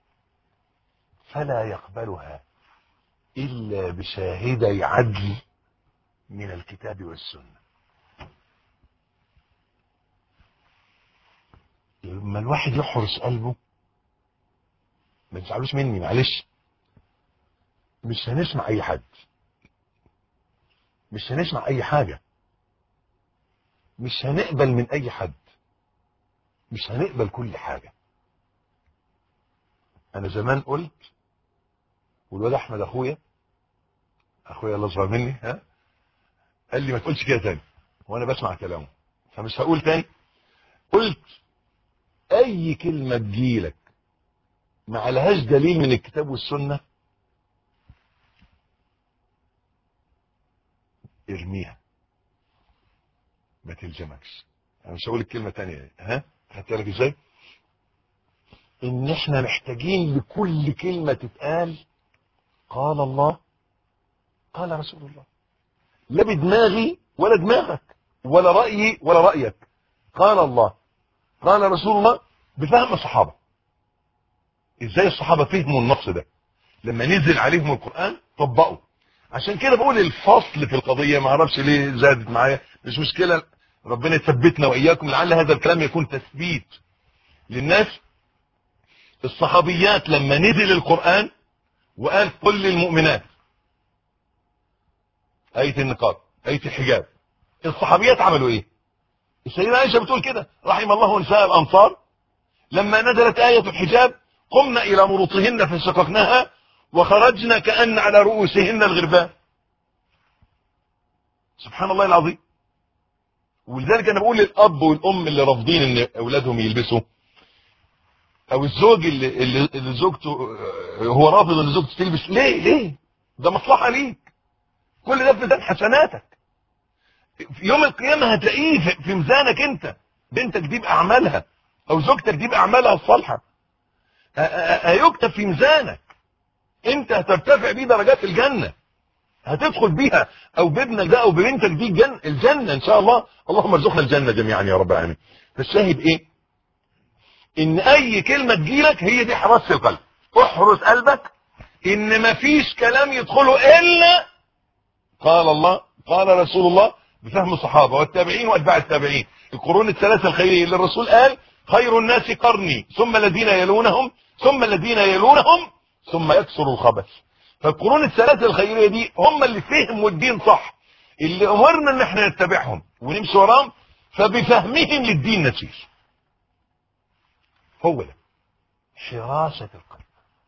فلا يقبلها الا بشاهدي عدل من الكتاب والسنة لما الواحد يحرس قلبه ما تزعلوش مني معلش مش هنسمع اي حد مش هنسمع اي حاجة مش هنقبل من اي حد مش هنقبل كل حاجة انا زمان قلت والواد احمد اخويا اخويا الله اصغر مني ها قال لي ما تقولش كده تاني وانا بسمع كلامه فمش هقول تاني قلت اي كلمة تجيلك ما عليهاش دليل من الكتاب والسنة ارميها ما تلزمكش انا مش هقول الكلمة تانية ها خدت بالك ازاي ان احنا محتاجين لكل كلمة تتقال قال الله قال رسول الله لا بدماغي ولا دماغك ولا رأيي ولا رأيك قال الله قال رسول الله بفهم الصحابة ازاي الصحابة فهموا النص ده لما نزل عليهم القرآن طبقوا عشان كده بقول الفصل في القضية ما اعرفش ليه زادت معايا مش مشكلة ربنا يثبتنا واياكم لعل هذا الكلام يكون تثبيت للناس الصحابيات لما نزل القرآن وقال قل للمؤمنات آية النقاب آية الحجاب الصحابيات عملوا ايه السيدة عائشة بتقول كده رحم الله نساء الأنصار لما نزلت آية الحجاب قمنا إلى مروطهن فشققناها وخرجنا كأن على رؤوسهن الغربان سبحان الله العظيم ولذلك أنا بقول للأب والأم اللي رافضين إن أولادهم يلبسوا أو الزوج اللي, اللي, اللي زوجته هو رافض إن زوجته تلبس ليه ليه ده مصلحة ليك كل ده في ميزان حسناتك في يوم القيامة هتلاقيه في- في ميزانك انت بنتك دي بأعمالها او زوجتك دي بأعمالها الصالحة ه- ه- هيكتب في ميزانك انت هترتفع بيه درجات الجنة هتدخل بيها او بابنك ده او ببنتك دي الجنة, الجنة ان شاء الله اللهم ارزقنا الجنة جميعا يا رب العالمين فالشاهد ايه ان اي كلمة تجيلك هي دي حراسة القلب احرس قلبك ان مفيش كلام يدخله الا قال الله قال رسول الله بفهم الصحابة والتابعين واتباع التابعين القرون الثلاثة الخيرية اللي الرسول قال خير الناس قرني ثم الذين يلونهم ثم الذين يلونهم ثم يكسر الخبث فالقرون الثلاثة الخيرية دي هم اللي فهموا الدين صح اللي امرنا ان احنا نتبعهم ونمشي وراهم فبفهمهم للدين نسير هو ده حراسة القلب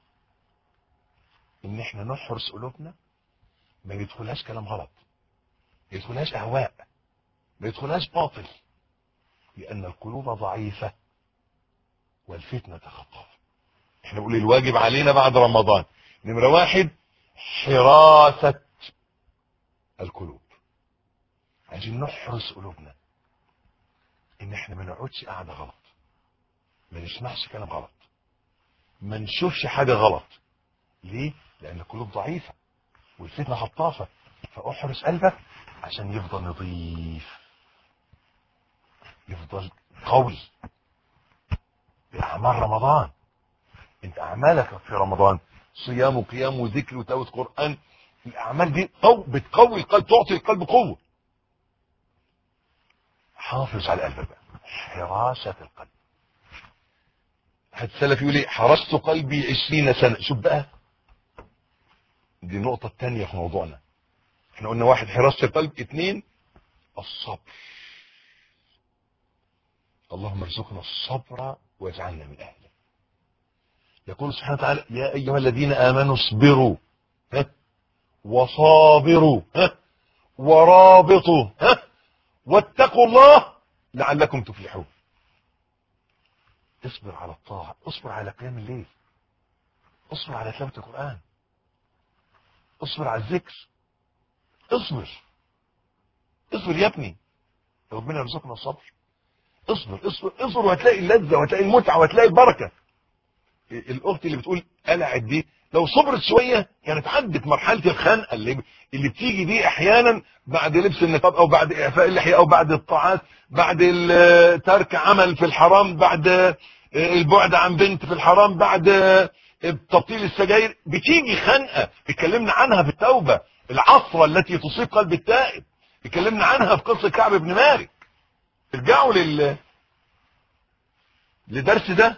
ان احنا نحرس قلوبنا ما يدخلهاش كلام غلط ما يدخلهاش اهواء ما يدخلهاش باطل لان القلوب ضعيفة والفتنة خطافة احنا بنقول الواجب علينا بعد رمضان نمرة واحد حراسة القلوب عايزين نحرس قلوبنا ان احنا ما نقعدش قاعدة غلط ما نسمعش كلام غلط ما نشوفش حاجة غلط ليه لان القلوب ضعيفة والفتنة خطافة فاحرس قلبك عشان يفضل نظيف يفضل قوي بأعمال رمضان انت اعمالك في رمضان صيام وقيام وذكر وتلاوة قرآن الاعمال دي قو بتقوي القلب تعطي القلب قوة حافظ على قلبك بقى حراسة القلب حد سلف يقول ايه حرست قلبي عشرين سنة شوف بقى دي النقطة التانية في موضوعنا احنا قلنا واحد حراسة القلب اتنين الصبر اللهم ارزقنا الصبر واجعلنا من اهله يقول سبحانه وتعالى يا ايها الذين امنوا اصبروا ها وصابروا ها ورابطوا ها واتقوا الله لعلكم تفلحون اصبر على الطاعة اصبر على قيام الليل اصبر على تلاوة القرآن اصبر على الذكر اصبر اصبر يا ابني ربنا يرزقنا الصبر اصبر اصبر اصبر وهتلاقي اللذة وهتلاقي المتعة وهتلاقي البركة الاخت اللي بتقول قلعت دي لو صبرت شوية كانت عدت مرحلة الخنقة اللي اللي بتيجي دي احيانا بعد لبس النقاب او بعد اعفاء اللحية او بعد الطاعات بعد ال- ترك عمل في الحرام بعد البعد عن بنت في الحرام بعد تبطيل السجاير بتيجي خنقة اتكلمنا عنها في التوبة العصرة التي تصيب قلب التائب اتكلمنا عنها في قصة كعب بن مالك ارجعوا لل لدرس ده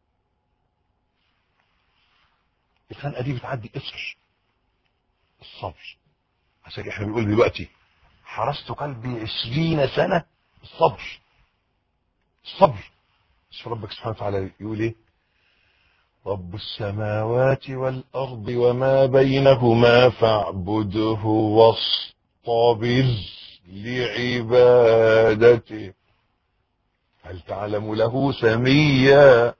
الخنقة دي بتعدي اصبر الصبر عشان احنا بنقول دلوقتي حرست قلبي عشرين سنة الصبر الصبر شوف ربك سبحانه وتعالى يقول ايه رب السماوات والأرض وما بينهما فاعبده واصطبر لعبادته هل تعلم له سميا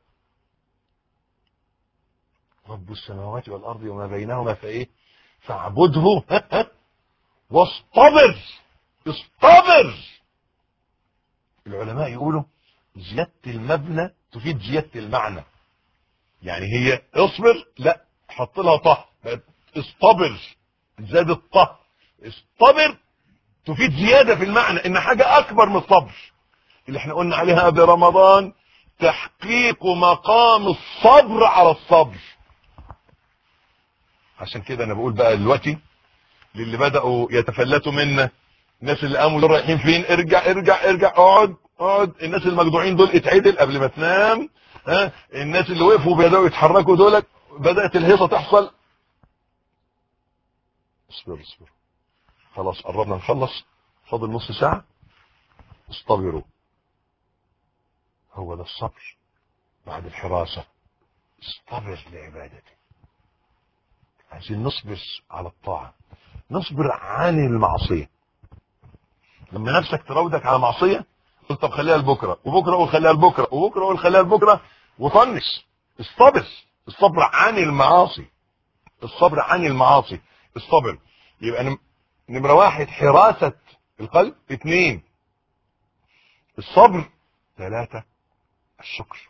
رب السماوات والأرض وما بينهما فإيه فاعبده واصطبر اصطبر العلماء يقولوا زيادة المبنى تفيد زيادة المعنى يعني هي اصبر لا حط لها طه بقت اصطبر زاد الطه اصطبر تفيد زيادة في المعنى ان حاجة اكبر من الصبر اللي احنا قلنا عليها برمضان تحقيق مقام الصبر على الصبر عشان كده انا بقول بقى دلوقتي للي بدأوا يتفلتوا منا الناس اللي قاموا دول رايحين فين ارجع ارجع ارجع اقعد اقعد الناس المجدوعين دول اتعدل قبل ما تنام ها الناس اللي وقفوا بدأوا يتحركوا دولت بدأت الهيصة تحصل اصبر اصبر خلاص قربنا نخلص فاضل نص ساعة اصطبروا هو ده الصبر بعد الحراسة اصطبر لعبادته عايزين نصبر على الطاعة نصبر عن المعصية لما نفسك تراودك على معصية قلت طب خليها لبكرة وبكرة قول خليها لبكرة وبكرة قول خليها لبكرة وطنش الصبر الصبر عن المعاصي الصبر عن المعاصي الصبر يبقى نم- نمرة واحد حراسة القلب اثنين الصبر ثلاثة الشكر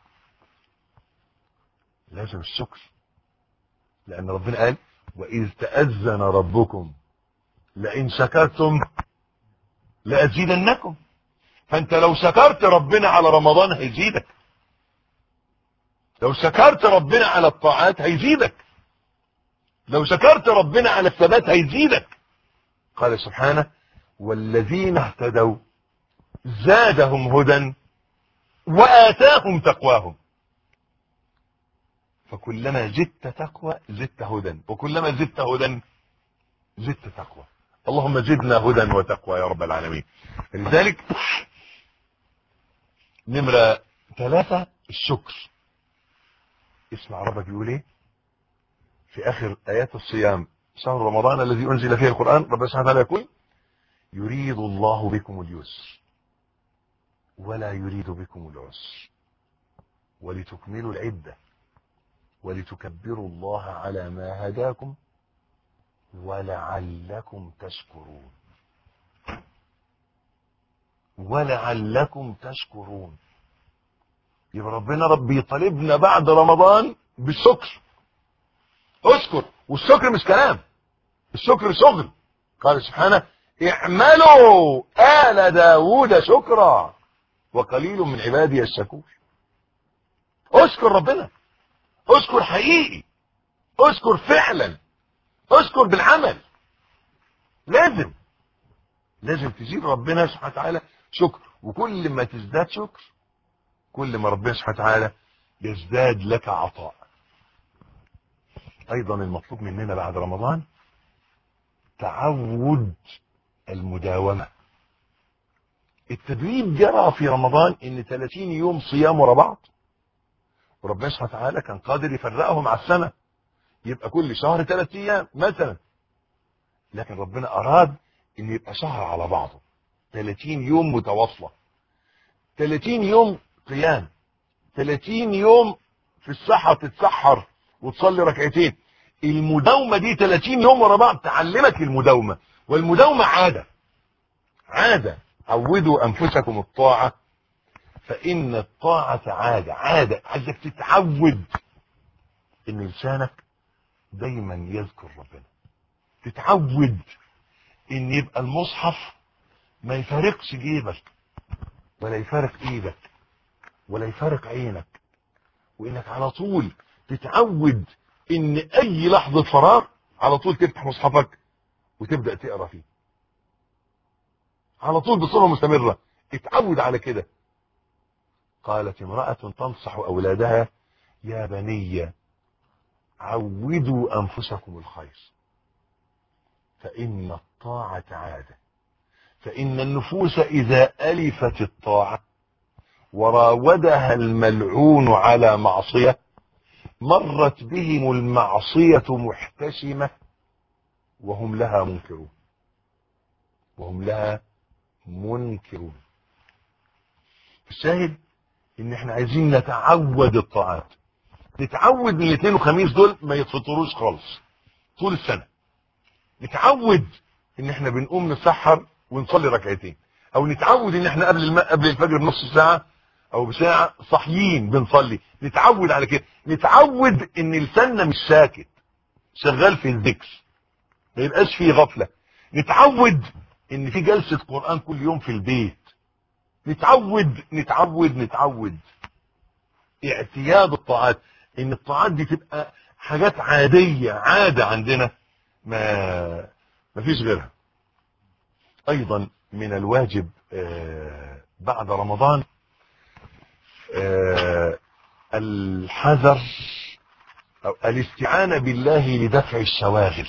لازم الشكر لأن ربنا قال وإذ تأذن ربكم لئن شكرتم لأزيدنكم فأنت لو شكرت ربنا على رمضان هيزيدك لو شكرت ربنا على الطاعات هيزيدك لو شكرت ربنا على الثبات هيزيدك قال سبحانه والذين اهتدوا زادهم هدى وآتاهم تقواهم فكلما زدت تقوى زدت هدى وكلما زدت هدى زدت تقوى اللهم زدنا هدى وتقوى يا رب العالمين لذلك نمرة ثلاثة الشكر اسمع ربك يقول ايه في اخر ايات الصيام شهر رمضان الذي انزل فيه القرآن رب سبحانه وتعالى يقول يريد الله بكم اليسر ولا يريد بكم العسر ولتكملوا العدة ولتكبروا الله على ما هداكم ولعلكم تشكرون ولعلكم تشكرون يبقى ربنا ربي يطالبنا بعد رمضان بالشكر اشكر والشكر مش كلام الشكر شغل قال سبحانه اعملوا آل داود شكرا وقليل من عبادي الشكور اشكر ربنا اشكر حقيقي اشكر فعلا اشكر بالعمل لازم لازم تزيد ربنا سبحانه وتعالى شكر وكل ما تزداد شكر كل ما ربنا سبحانه وتعالى يزداد لك عطاء ايضا المطلوب مننا بعد رمضان تعود المداومة التدريب جرى في رمضان ان 30 يوم صيام ورا بعض وربنا سبحانه وتعالى كان قادر يفرقهم على السنة يبقى كل شهر ثلاث ايام مثلا لكن ربنا اراد ان يبقى شهر على بعضه 30 يوم متواصلة 30 يوم قيام 30 يوم في الصحة تتسحر وتصلي ركعتين المداومة دي 30 يوم ورا بعض تعلمك المداومة والمداومة عادة عادة عودوا أنفسكم الطاعة فإن الطاعة عادة عادة عايزك تتعود إن لسانك دايما يذكر ربنا تتعود إن يبقى المصحف ما يفارقش جيبك ولا يفارق إيدك ولا يفارق عينك وإنك على طول تتعود إن أي لحظة فراغ على طول تفتح مصحفك وتبدأ تقرأ فيه على طول بصورة مستمرة اتعود على كده قالت امرأة تنصح أولادها يا بني عودوا أنفسكم الخير فإن الطاعة عادة فإن النفوس إذا ألفت الطاعة وراودها الملعون على معصية مرت بهم المعصية محتشمة وهم لها منكرون وهم لها منكرون الشاهد ان احنا عايزين نتعود الطاعات نتعود من الاثنين وخميس دول ما يتفطروش خالص طول السنة نتعود ان احنا بنقوم نسحر ونصلي ركعتين او نتعود ان احنا قبل الم... قبل الفجر بنص ساعة او بساعة صاحيين بنصلي نتعود على كده نتعود ان لساننا مش ساكت شغال في الذكر ما يبقاش فيه غفلة نتعود ان في جلسة قرآن كل يوم في البيت نتعود نتعود نتعود اعتياد الطاعات ان الطاعات دي تبقى حاجات عادية عادة عندنا ما ما فيش غيرها ايضا من الواجب آه بعد رمضان آه الحذر او الاستعانة بالله لدفع الشواغل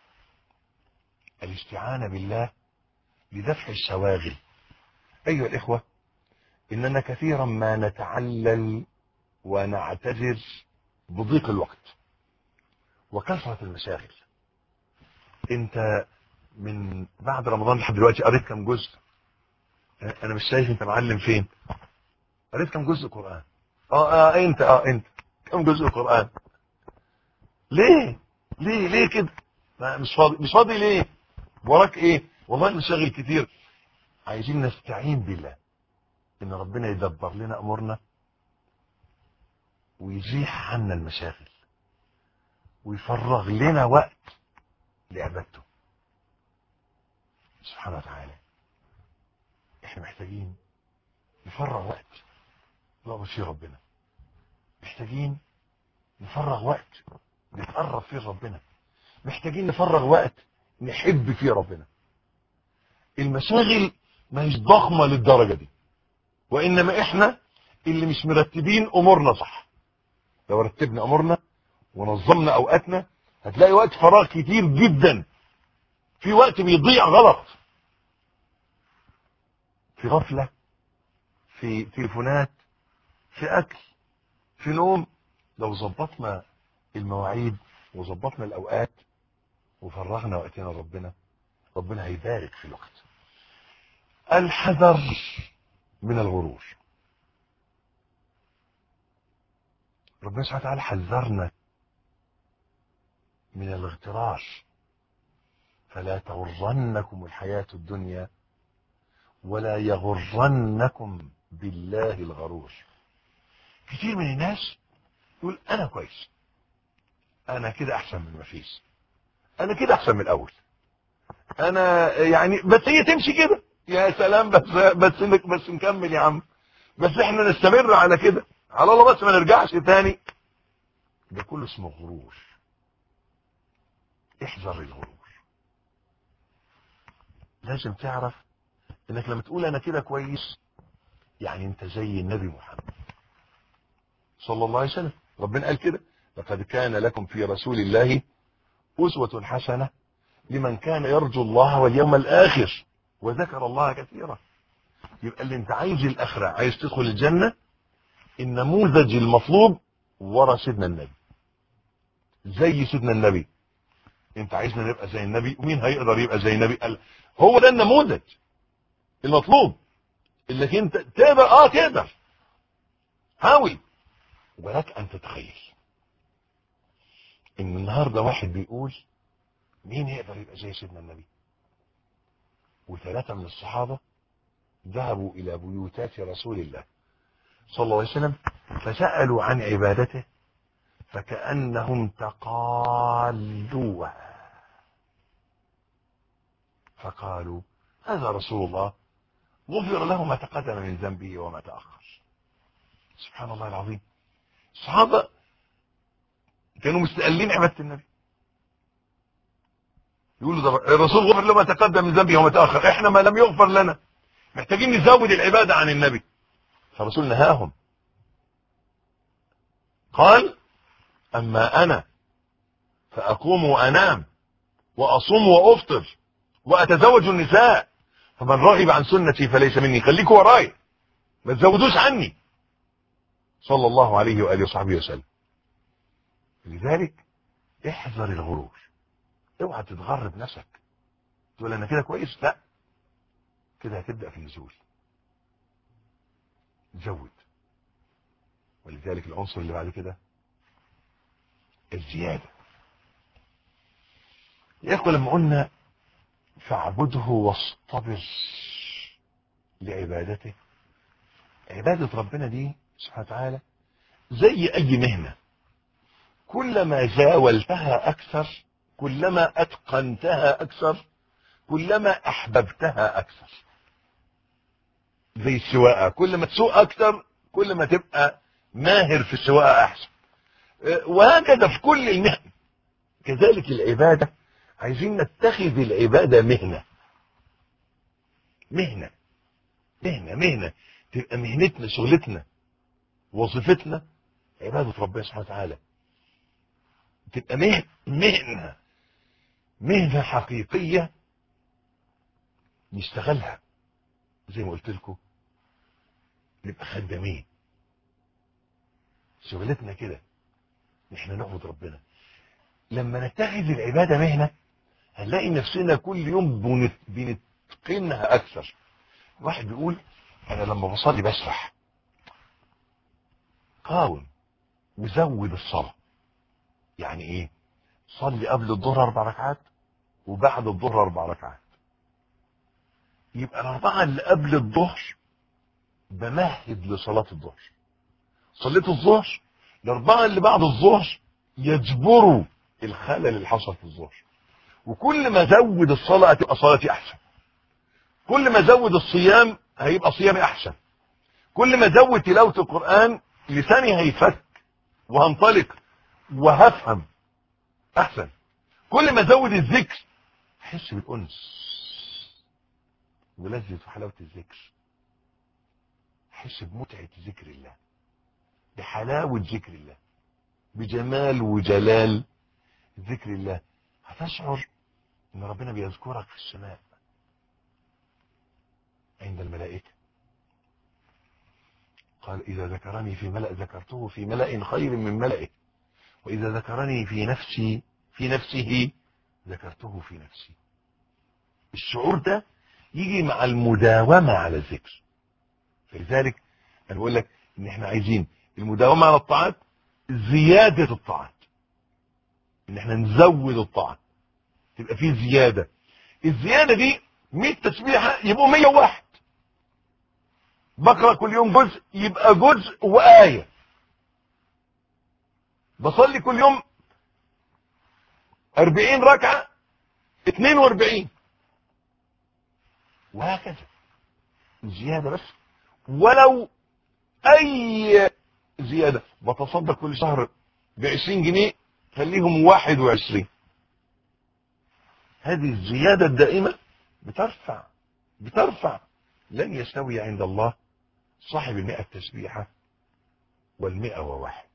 الاستعانة بالله لدفع الشواغل ايها الاخوة اننا كثيرا ما نتعلل ونعتذر بضيق الوقت وكثرة المشاغل انت من بعد رمضان لحد دلوقتي قريت كم جزء انا مش شايف انت معلم فين قريت كم جزء قرآن اه اه انت اه انت كم جزء قرآن ليه ليه ليه كده ما مش فاضي مش فاضي ليه وراك ايه والله المشاغل كتير عايزين نستعين بالله ان ربنا يدبر لنا امورنا ويزيح عنا المشاغل ويفرغ لنا وقت لعبادته سبحانه وتعالى احنا محتاجين نفرغ وقت نعبد فيه ربنا محتاجين نفرغ وقت نتقرب فيه ربنا محتاجين نفرغ وقت نحب فيه ربنا المشاغل ما هيش ضخمة للدرجة دي وإنما إحنا اللي مش مرتبين أمورنا صح لو رتبنا أمورنا ونظمنا أوقاتنا هتلاقي وقت فراغ كتير جدا في وقت بيضيع غلط في غفلة في تليفونات في أكل في نوم لو ظبطنا المواعيد وظبطنا الأوقات وفرغنا وقتنا ربنا ربنا هيبارك في الوقت الحذر من الغرور ربنا سبحانه وتعالى حذرنا من الاغترار فلا تغرنكم الحياة الدنيا ولا يغرنكم بالله الغرور كتير من الناس يقول انا كويس انا كده احسن من ما فيش انا كده احسن من الاول انا يعني بس هي تمشي كده يا سلام بس بس انك بس نكمل يا عم بس احنا نستمر على كده على الله بس ما نرجعش تاني ده كله اسمه غرور احذر الغرور لازم تعرف انك لما تقول انا كده كويس يعني انت زي النبي محمد صلى الله عليه وسلم ربنا قال كده لقد كان لكم في رسول الله أسوة حسنة لمن كان يرجو الله واليوم الآخر وذكر الله كثيرا يبقى اللي انت عايز الآخرة عايز تدخل الجنة النموذج المطلوب ورا سيدنا النبي زي سيدنا النبي انت عايزنا نبقى زي النبي ومين هيقدر يبقى زي النبي قال هو ده النموذج المطلوب اللي انت تقدر اه تقدر حاول ولك ان تتخيل ان النهارده واحد بيقول مين يقدر يبقى زي سيدنا النبي وثلاثة من الصحابة ذهبوا إلى بيوتات رسول الله صلى الله عليه وسلم فسألوا عن عبادته فكأنهم تقالوها فقالوا هذا رسول الله غفر له ما تقدم من ذنبه وما تأخر سبحان الله العظيم الصحابة كانوا مستقلين عبادة النبي يقولوا ده الرسول غفر له ما تقدم من ذنبه وما تأخر احنا ما لم يغفر لنا محتاجين نزود العبادة عن النبي فالرسول نهاهم قال أما أنا فأقوم وأنام وأصوم وأفطر وأتزوج النساء فمن رغب عن سنتي فليس مني خليكوا وراي ما تزودوش عني صلى الله عليه وآله وصحبه وسلم لذلك احذر الغرور اوعى تتغر بنفسك تقول انا كده كويس لا كده هتبدأ في نزول زود ولذلك العنصر اللي بعد كده الزيادة يا اخوة لما قلنا فاعبده واصطبر لعبادته عبادة ربنا دي سبحانه وتعالى زي اي مهنة كلما جاولتها اكثر كلما اتقنتها اكثر كلما احببتها اكثر زي السواقة كل ما تسوق اكثر كل ما تبقى ماهر في السواقة احسن وهكذا في كل المهن كذلك العبادة عايزين نتخذ العبادة مهنة مهنة مهنة مهنة تبقى مهنتنا شغلتنا وظيفتنا عبادة ربنا سبحانه وتعالى تبقى مهنة مهنة مهنة حقيقية نشتغلها زي ما قلت لكم نبقى خدامين شغلتنا كده احنا نعبد ربنا لما نتخذ العبادة مهنة هنلاقي نفسنا كل يوم بنت- بنتقنها اكثر واحد بيقول انا لما بصلي بسرح قاوم وزود الصلاة يعني ايه صلي قبل الظهر اربع ركعات وبعد الظهر اربع ركعات يبقى الاربعة اللي قبل الظهر بمهد لصلاة الظهر صليت الظهر الاربعة اللي بعد الظهر يجبروا الخلل اللي حصل في الظهر وكل ما زود الصلاة هتبقى صلاتي احسن كل ما زود الصيام هيبقى صيامي احسن كل ما زود تلاوة القرآن لساني هيفك وهنطلق وهفهم احسن كل ما زود الذكر احس بالانس ولذة وحلاوة الذكر احس بمتعة ذكر الله بحلاوة ذكر الله بجمال وجلال ذكر الله هتشعر ان ربنا بيذكرك في السماء عند الملائكة قال إذا ذكرني في ملأ ذكرته في ملأ خير من ملئه وإذا ذكرني في نفسي في نفسه ذكرته في نفسي الشعور ده يجي مع المداومة على الذكر فلذلك أنا بقول لك إن إحنا عايزين المداومة على الطاعات زيادة الطاعات إن إحنا نزود الطاعات تبقى فيه زيادة الزيادة دي 100 تسبيحة يبقوا 101 بقرأ كل يوم جزء يبقى جزء وآية بصلي كل يوم 40 ركعة 42 وهكذا زيادة بس ولو أي زيادة بتصدق كل شهر ب 20 جنيه خليهم 21 هذه الزيادة الدائمة بترفع بترفع لن يستوي عند الله صاحب المئة تسبيحة والمئة وواحد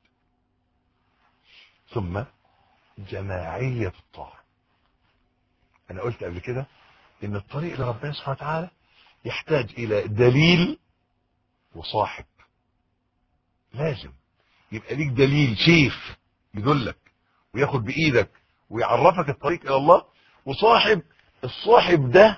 ثم جماعية الطاعة أنا قلت قبل كده إن الطريق لربنا سبحانه وتعالى يحتاج إلى دليل وصاحب لازم يبقى ليك دليل شيف يدلك وياخد بإيدك ويعرفك الطريق إلى الله وصاحب الصاحب ده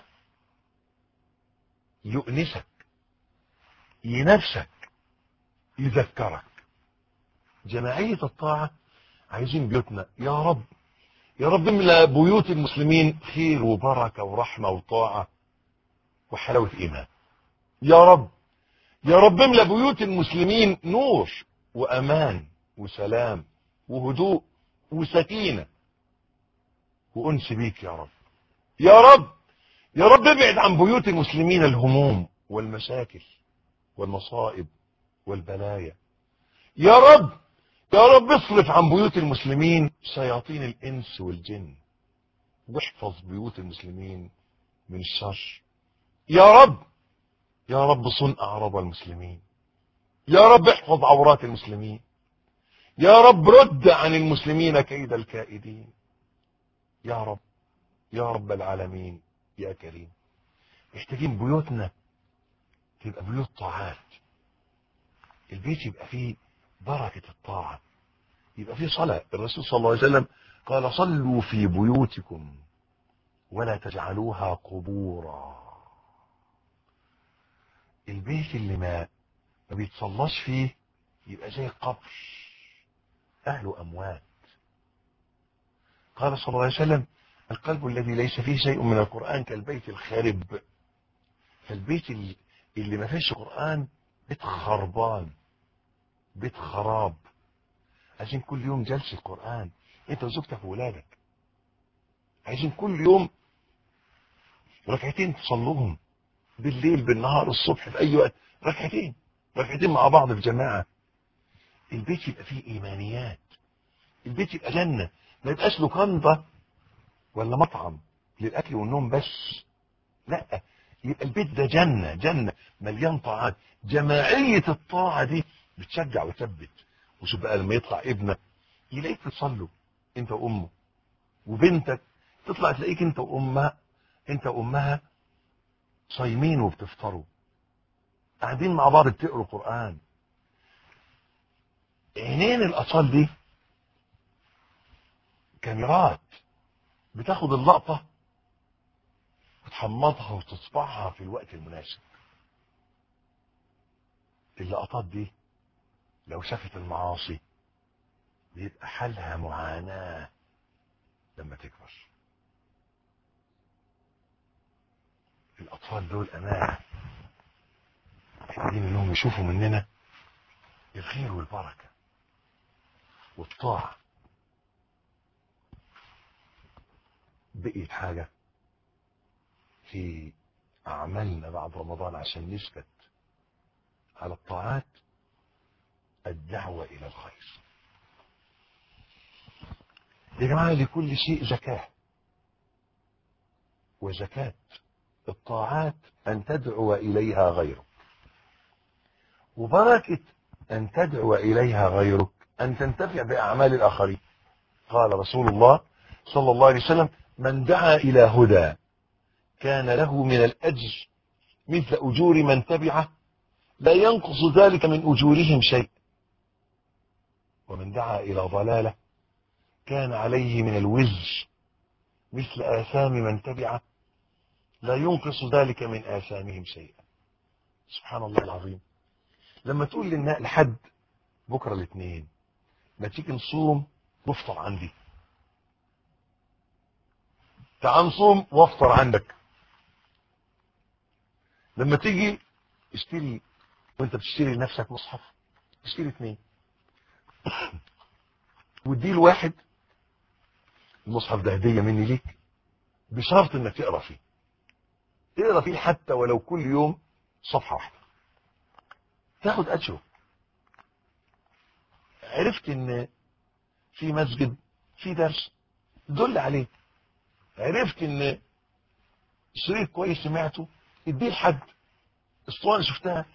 يؤنسك ينافسك يذكرك جماعية الطاعة عايزين بيوتنا يا رب يا رب املى بيوت المسلمين خير وبركة ورحمة وطاعة وحلاوة إيمان يا رب يا رب املى بيوت المسلمين نور وأمان وسلام وهدوء وسكينة وأنس بيك يا رب يا رب يا رب ابعد عن بيوت المسلمين الهموم والمشاكل والمصائب والبلايا يا رب يا رب اصرف عن بيوت المسلمين شياطين الإنس والجن واحفظ بيوت المسلمين من الشر يا رب يا رب صن أعراض المسلمين يا رب احفظ عورات المسلمين يا رب رد عن المسلمين كيد الكائدين يا رب يا رب العالمين يا كريم محتاجين بيوتنا تبقى بيوت طاعات البيت يبقى فيه بركة الطاعة يبقى فيه صلاة الرسول صلى الله عليه وسلم قال صلوا في بيوتكم ولا تجعلوها قبورا البيت اللي ما ما بيتصلاش فيه يبقى زي القبر أهله أموات قال صلى الله عليه وسلم القلب الذي ليس فيه شيء من القرآن كالبيت الخارب فالبيت اللي, اللي ما فيش قرآن بيت خربان بيت خراب عايزين كل يوم جلسة قرآن انت وزوجتك وولادك عايزين كل يوم ركعتين تصلوهم بالليل بالنهار الصبح في اي وقت ركعتين ركعتين مع بعض في جماعة البيت يبقى فيه ايمانيات البيت يبقى جنة ما يبقاش لوكاندا ولا مطعم للاكل والنوم بس لا يبقى البيت ده جنة جنة مليان طاعات جماعية الطاعة دي بتشجع وتثبت وشوف بقى لما يطلع ابنك يلاقيك تصلوا انت وامه وبنتك تطلع تلاقيك انت وامها انت وامها صايمين وبتفطروا قاعدين مع بعض بتقروا قرآن عينين الأطفال دي كاميرات بتاخد اللقطة وتحمضها وتطبعها في الوقت المناسب اللقطات دي لو شافت المعاصي بيبقى حالها معاناة لما تكبر الأطفال دول أمانة محتاجين إنهم يشوفوا مننا الخير والبركة والطاعة بقيت حاجة في أعمالنا بعد رمضان عشان نثبت على الطاعات الدعوة إلى الخير يا جماعة لكل شيء زكاة وزكاة الطاعات أن تدعو إليها غيرك وبركة أن تدعو إليها غيرك أن تنتفع بأعمال الآخرين قال رسول الله صلى الله عليه وسلم من دعا إلى هدى كان له من الأجر مثل أجور من تبعه لا ينقص ذلك من أجورهم شيء ومن دعا إلى ضلالة كان عليه من الوزر مثل آثام من تبعه لا ينقص ذلك من آثامهم شيئا سبحان الله العظيم لما تقول للنا- لحد بكرة الاثنين ما تيجي نصوم وافطر عندي تعال نصوم وافطر عندك لما تيجي اشتري وانت بتشتري لنفسك مصحف اشتري اثنين واديه لواحد المصحف ده هديه مني ليك بشرط انك تقرا فيه تقرا فيه حتى ولو كل يوم صفحه واحده تاخد اجره عرفت ان في مسجد في درس دل عليه عرفت ان شريط كويس سمعته اديه لحد اسطوانه شفتها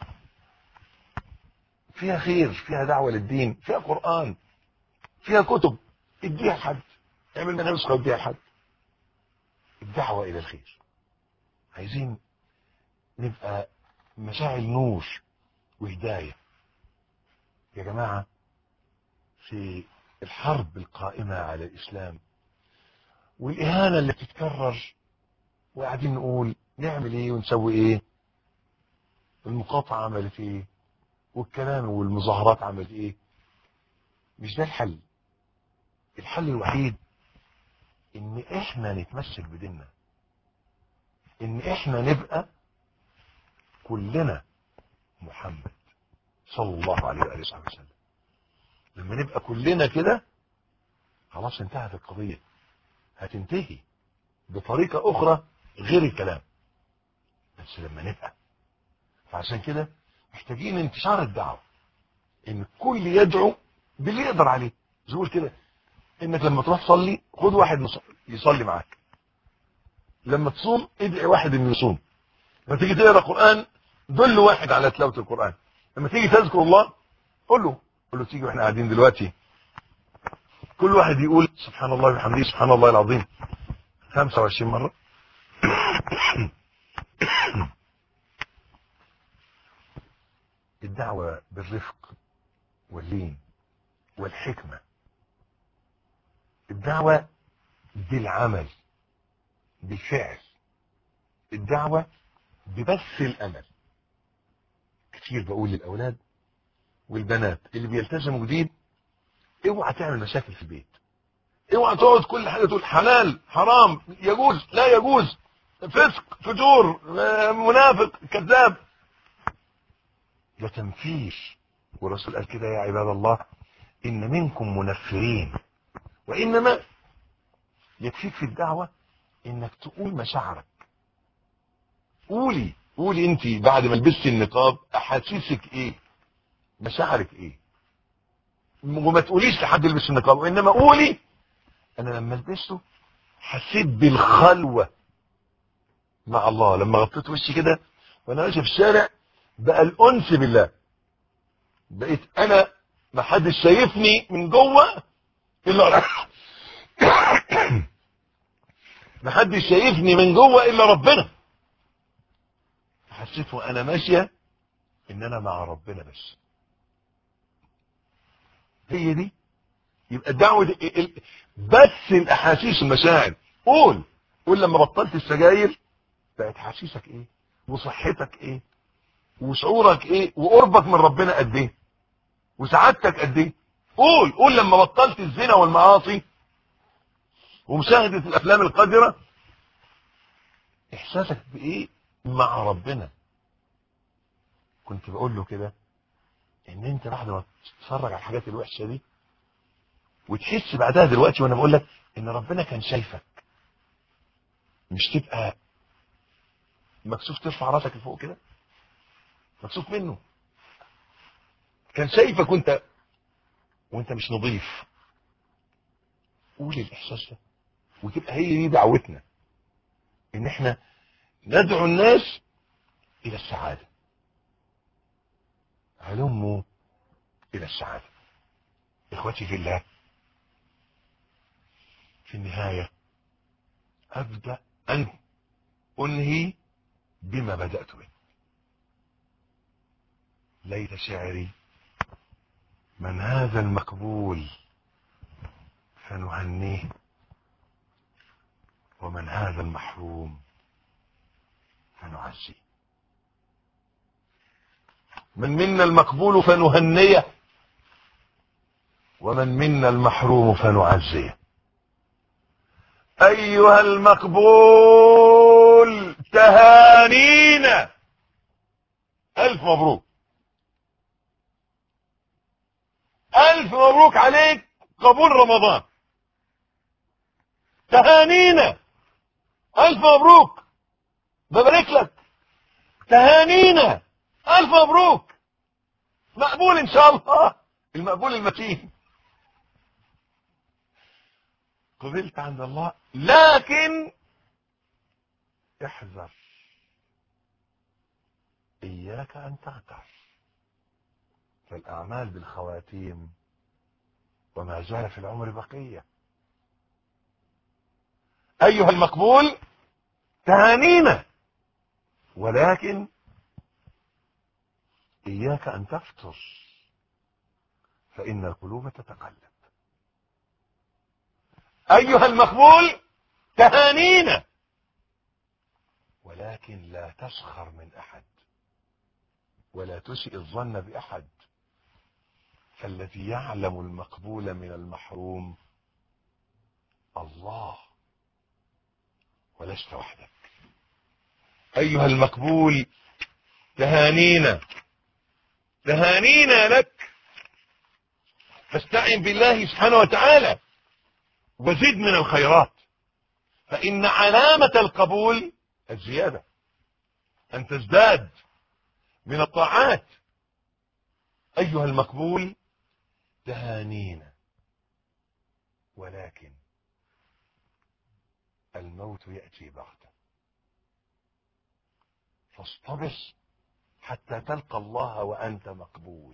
فيها خير فيها دعوه للدين فيها قران فيها كتب اديها لحد اعمل منها نسخه واديها لحد الدعوه الى الخير عايزين نبقى مشاعل نور وهدايه يا جماعه في الحرب القائمه على الاسلام والاهانه اللي بتتكرر وقاعدين نقول نعمل ايه ونسوي ايه المقاطعه عملت ايه والكلام والمظاهرات عملت ايه مش ده الحل الحل الوحيد ان احنا نتمسك بديننا ان احنا نبقى كلنا محمد صلى الله عليه وآله وصحبه وسلم لما نبقى كلنا كده خلاص انتهت القضية هتنتهي بطريقة أخرى غير الكلام بس لما نبقى فعشان كده محتاجين انتشار الدعوة ان الكل يدعو باللي يقدر عليه زي ما قلت كده انك لما تروح تصلي خد واحد مص- يصلي معاك لما تصوم ادعي واحد انه يصوم لما تيجي تقرا قران دل واحد على تلاوه القران لما تيجي تذكر الله قول له قول له تيجي واحنا قاعدين دلوقتي كل واحد يقول سبحان الله وبحمده سبحان الله العظيم 25 مره الدعوه بالرفق واللين والحكمه الدعوه بالعمل بالفعل الدعوة ببث الأمل كتير بقول للأولاد والبنات اللي بيلتزموا جديد اوعى تعمل مشاكل في البيت اوعى تقعد كل حاجه تقول حلال حرام يجوز لا يجوز فسق فجور آه، منافق كذاب ده تنفير والرسول قال كده يا عباد الله ان منكم منفرين وانما يكفيك في الدعوه انك تقول مشاعرك قولي قولي انت بعد ما لبستي النقاب احاسيسك ايه مشاعرك ايه وما تقوليش لحد يلبس النقاب وانما قولي انا لما لبسته حسيت بالخلوه مع الله لما غطيت وشي كده وانا ماشي في الشارع بقى الانس بالله بقيت انا ما حدش شايفني من جوه الا ما حدش شايفني من جوه الا ربنا حسيت وانا ماشيه ان انا مع ربنا بس هي دي يبقى الدعوه دي ال- ال- بس الاحاسيس المشاعر قول قول لما بطلت السجاير بقت حاسيسك ايه وصحتك ايه وشعورك ايه وقربك من ربنا قد ايه وسعادتك قد ايه قول قول لما بطلت الزنا والمعاصي ومشاهدة الافلام القذرة احساسك بايه مع ربنا كنت بقول له كده ان انت بعد ما تتفرج على الحاجات الوحشة دي وتحس بعدها دلوقتي وانا بقول لك ان ربنا كان شايفك مش تبقى مكسوف ترفع راسك لفوق كده مكسوف منه كان شايفك وانت وانت مش نظيف قول الاحساس ده وتبقى هي دي دعوتنا ان احنا ندعو الناس الى السعاده هلموا الى السعاده اخوتي في الله في النهايه ابدا ان انهي بما بدات به ليت شعري من هذا المقبول فنهنيه ومن هذا المحروم فنعزيه من منا المقبول فنهنيه ومن منا المحروم فنعزيه ايها المقبول تهانينا الف مبروك الف مبروك عليك قبول رمضان تهانينا الف مبروك ببارك لك تهانينا الف مبروك مقبول ان شاء الله المقبول المتين قبلت عند الله لكن احذر اياك ان تغتر فالاعمال بالخواتيم وما زال في العمر بقيه ايها المقبول تهانينا ولكن اياك ان تفتر فان القلوب تتقلب ايها المقبول تهانينا ولكن لا تسخر من احد ولا تسئ الظن باحد فالذي يعلم المقبول من المحروم الله ولست وحدك ايها المقبول تهانينا تهانينا لك فاستعن بالله سبحانه وتعالى وزد من الخيرات فإن علامة القبول الزيادة أن تزداد من الطاعات أيها المقبول تهانينا ولكن الموت يأتي بغتة فاصطبر حتى تلقى الله وأنت مقبول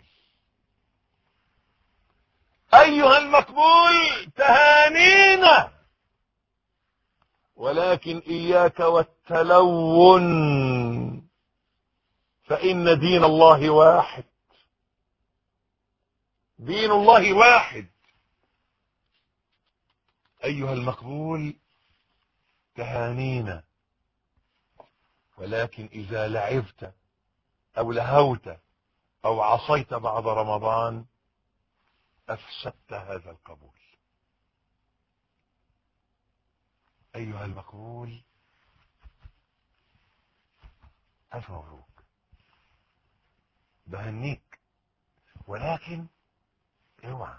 أيها المقبول تهانينا ولكن إياك والتلون فإن دين الله واحد دين الله واحد أيها المقبول تهانينا ولكن إذا لعبت أو لهوت او عصيت بعد رمضان افسدت هذا القبول ايها المقبول الف مبروك بهنيك ولكن اوعى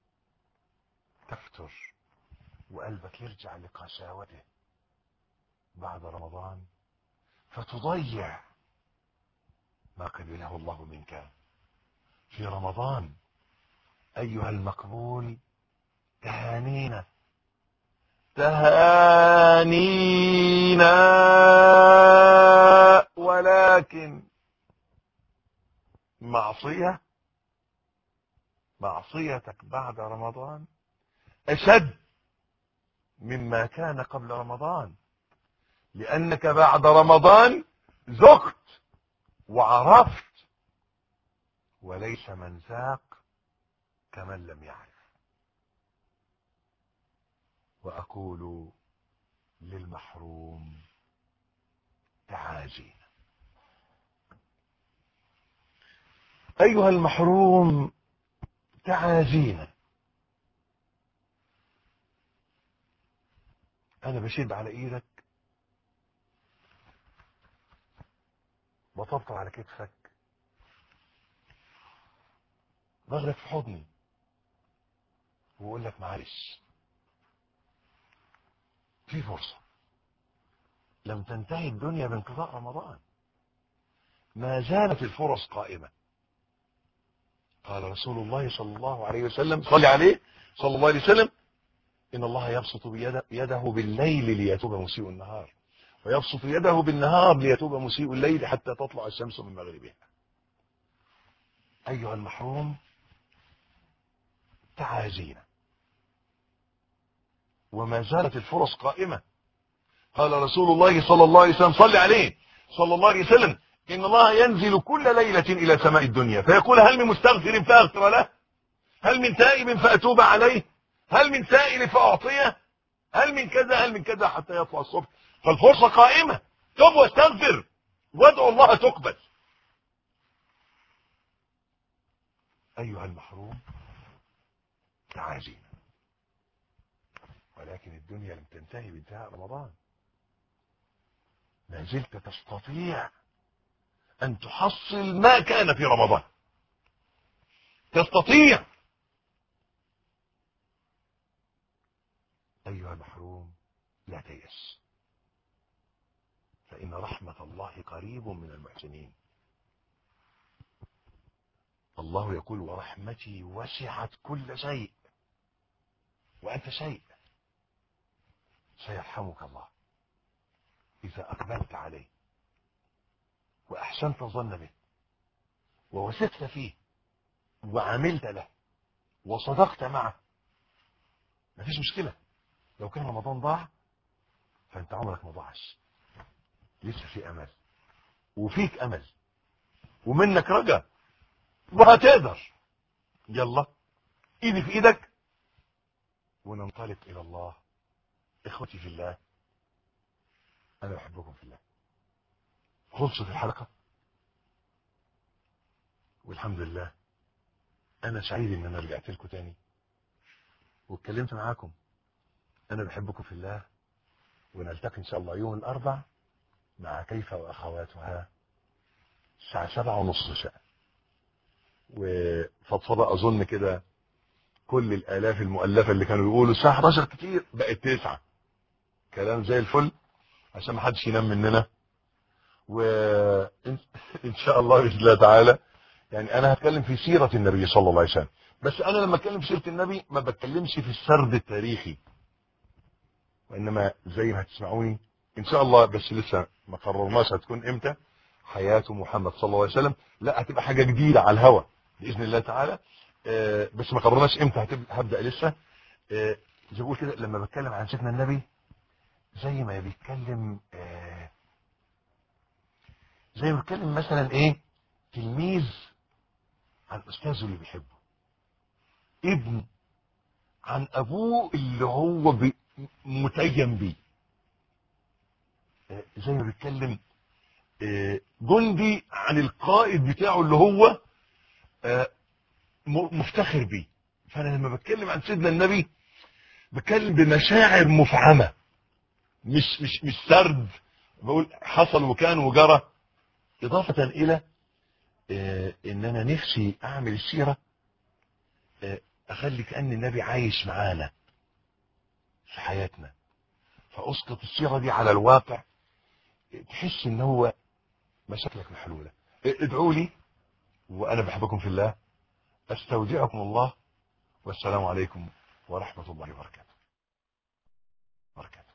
تفتر وقلبك يرجع لقساوته بعد رمضان فتضيع ما قبله الله منك في رمضان أيها المقبول تهانينا تهانينا ولكن معصية معصيتك بعد رمضان أشد مما كان قبل رمضان لأنك بعد رمضان ذقت وعرفت وليس من ذاق كمن لم يعرف وأقول للمحروم تعازينا أيها المحروم تعازينا أنا بشد على إيدك بطبطب على كتفك بغرق في حضني واقول لك معلش في فرصة لم تنتهي الدنيا بانقضاء رمضان ما زالت الفرص قائمة قال رسول الله صلى الله عليه وسلم صل عليه صلى الله عليه وسلم إن الله يبسط بيده يده بالليل ليتوب مسيء النهار ويبسط يده بالنهار ليتوب مسيء الليل حتى تطلع الشمس من مغربها أيها المحروم تعازينا وما زالت الفرص قائمة قال رسول الله صلى الله عليه وسلم صل عليه صلى الله عليه وسلم إن الله ينزل كل ليلة إلى سماء الدنيا فيقول هل من مستغفر فأغفر له هل من تائب فأتوب عليه هل من سائل فأعطيه هل من كذا هل من كذا حتى يطلع الصبح فالفرصة قائمة تب واستغفر وادعو الله تقبل أيها المحروم تعازينا ولكن الدنيا لم تنتهي بانتهاء رمضان ما زلت تستطيع أن تحصل ما كان في رمضان تستطيع أيها المحروم لا تيأس فإن رحمة الله قريب من المحسنين الله يقول ورحمتي وسعت كل شيء وأنت شيء سيرحمك الله إذا أقبلت عليه وأحسنت الظن به ووثقت فيه وعملت له وصدقت معه مفيش مشكلة لو كان رمضان ضاع فأنت عمرك ما ضاعش لسه في أمل وفيك أمل ومنك رجا وهتقدر يلا ايدي في ايدك وننطلق الى الله اخوتي في الله انا بحبكم في الله خلصت الحلقة والحمد لله انا سعيد ان انا رجعت لكم تاني واتكلمت معاكم انا بحبكم في الله ونلتقي ان شاء الله يوم الاربع مع كيف واخواتها الساعة سبعة ونص شاء وفضفضة اظن كده كل الالاف المؤلفة اللي كانوا يقولوا الساعة 11 كتير بقت 9 كلام زي الفل عشان ما حدش ينام مننا وان شاء الله باذن الله تعالى يعني انا هتكلم في سيرة النبي صلى الله عليه وسلم بس انا لما اتكلم في سيرة النبي ما بتكلمش في السرد التاريخي وانما زي ما هتسمعوني ان شاء الله بس لسه ما قررناش هتكون امتى حياة محمد صلى الله عليه وسلم لا هتبقى حاجة جديدة على الهوا باذن الله تعالى آه بس ما قررناش امتى هتبقى هبدا لسه آه زي بقول كده لما بتكلم عن سيدنا النبي زي ما بيتكلم آه زي ما بيتكلم مثلا ايه تلميذ عن استاذه اللي بيحبه ابن عن ابوه اللي هو بي متيم بيه زي ما بيتكلم جندي عن القائد بتاعه اللي هو آه، م- مفتخر بيه فانا لما بتكلم عن سيدنا النبي بتكلم بمشاعر مفعمه مش مش مش سرد بقول حصل وكان وجرى اضافه الى آه، ان انا نفسي اعمل السيره آه، اخلي كان النبي عايش معانا في حياتنا فاسقط السيره دي على الواقع تحس ان هو مشاكلك محلوله ادعوا لي وانا بحبكم في الله استودعكم الله والسلام عليكم ورحمه الله وبركاته. بركاته.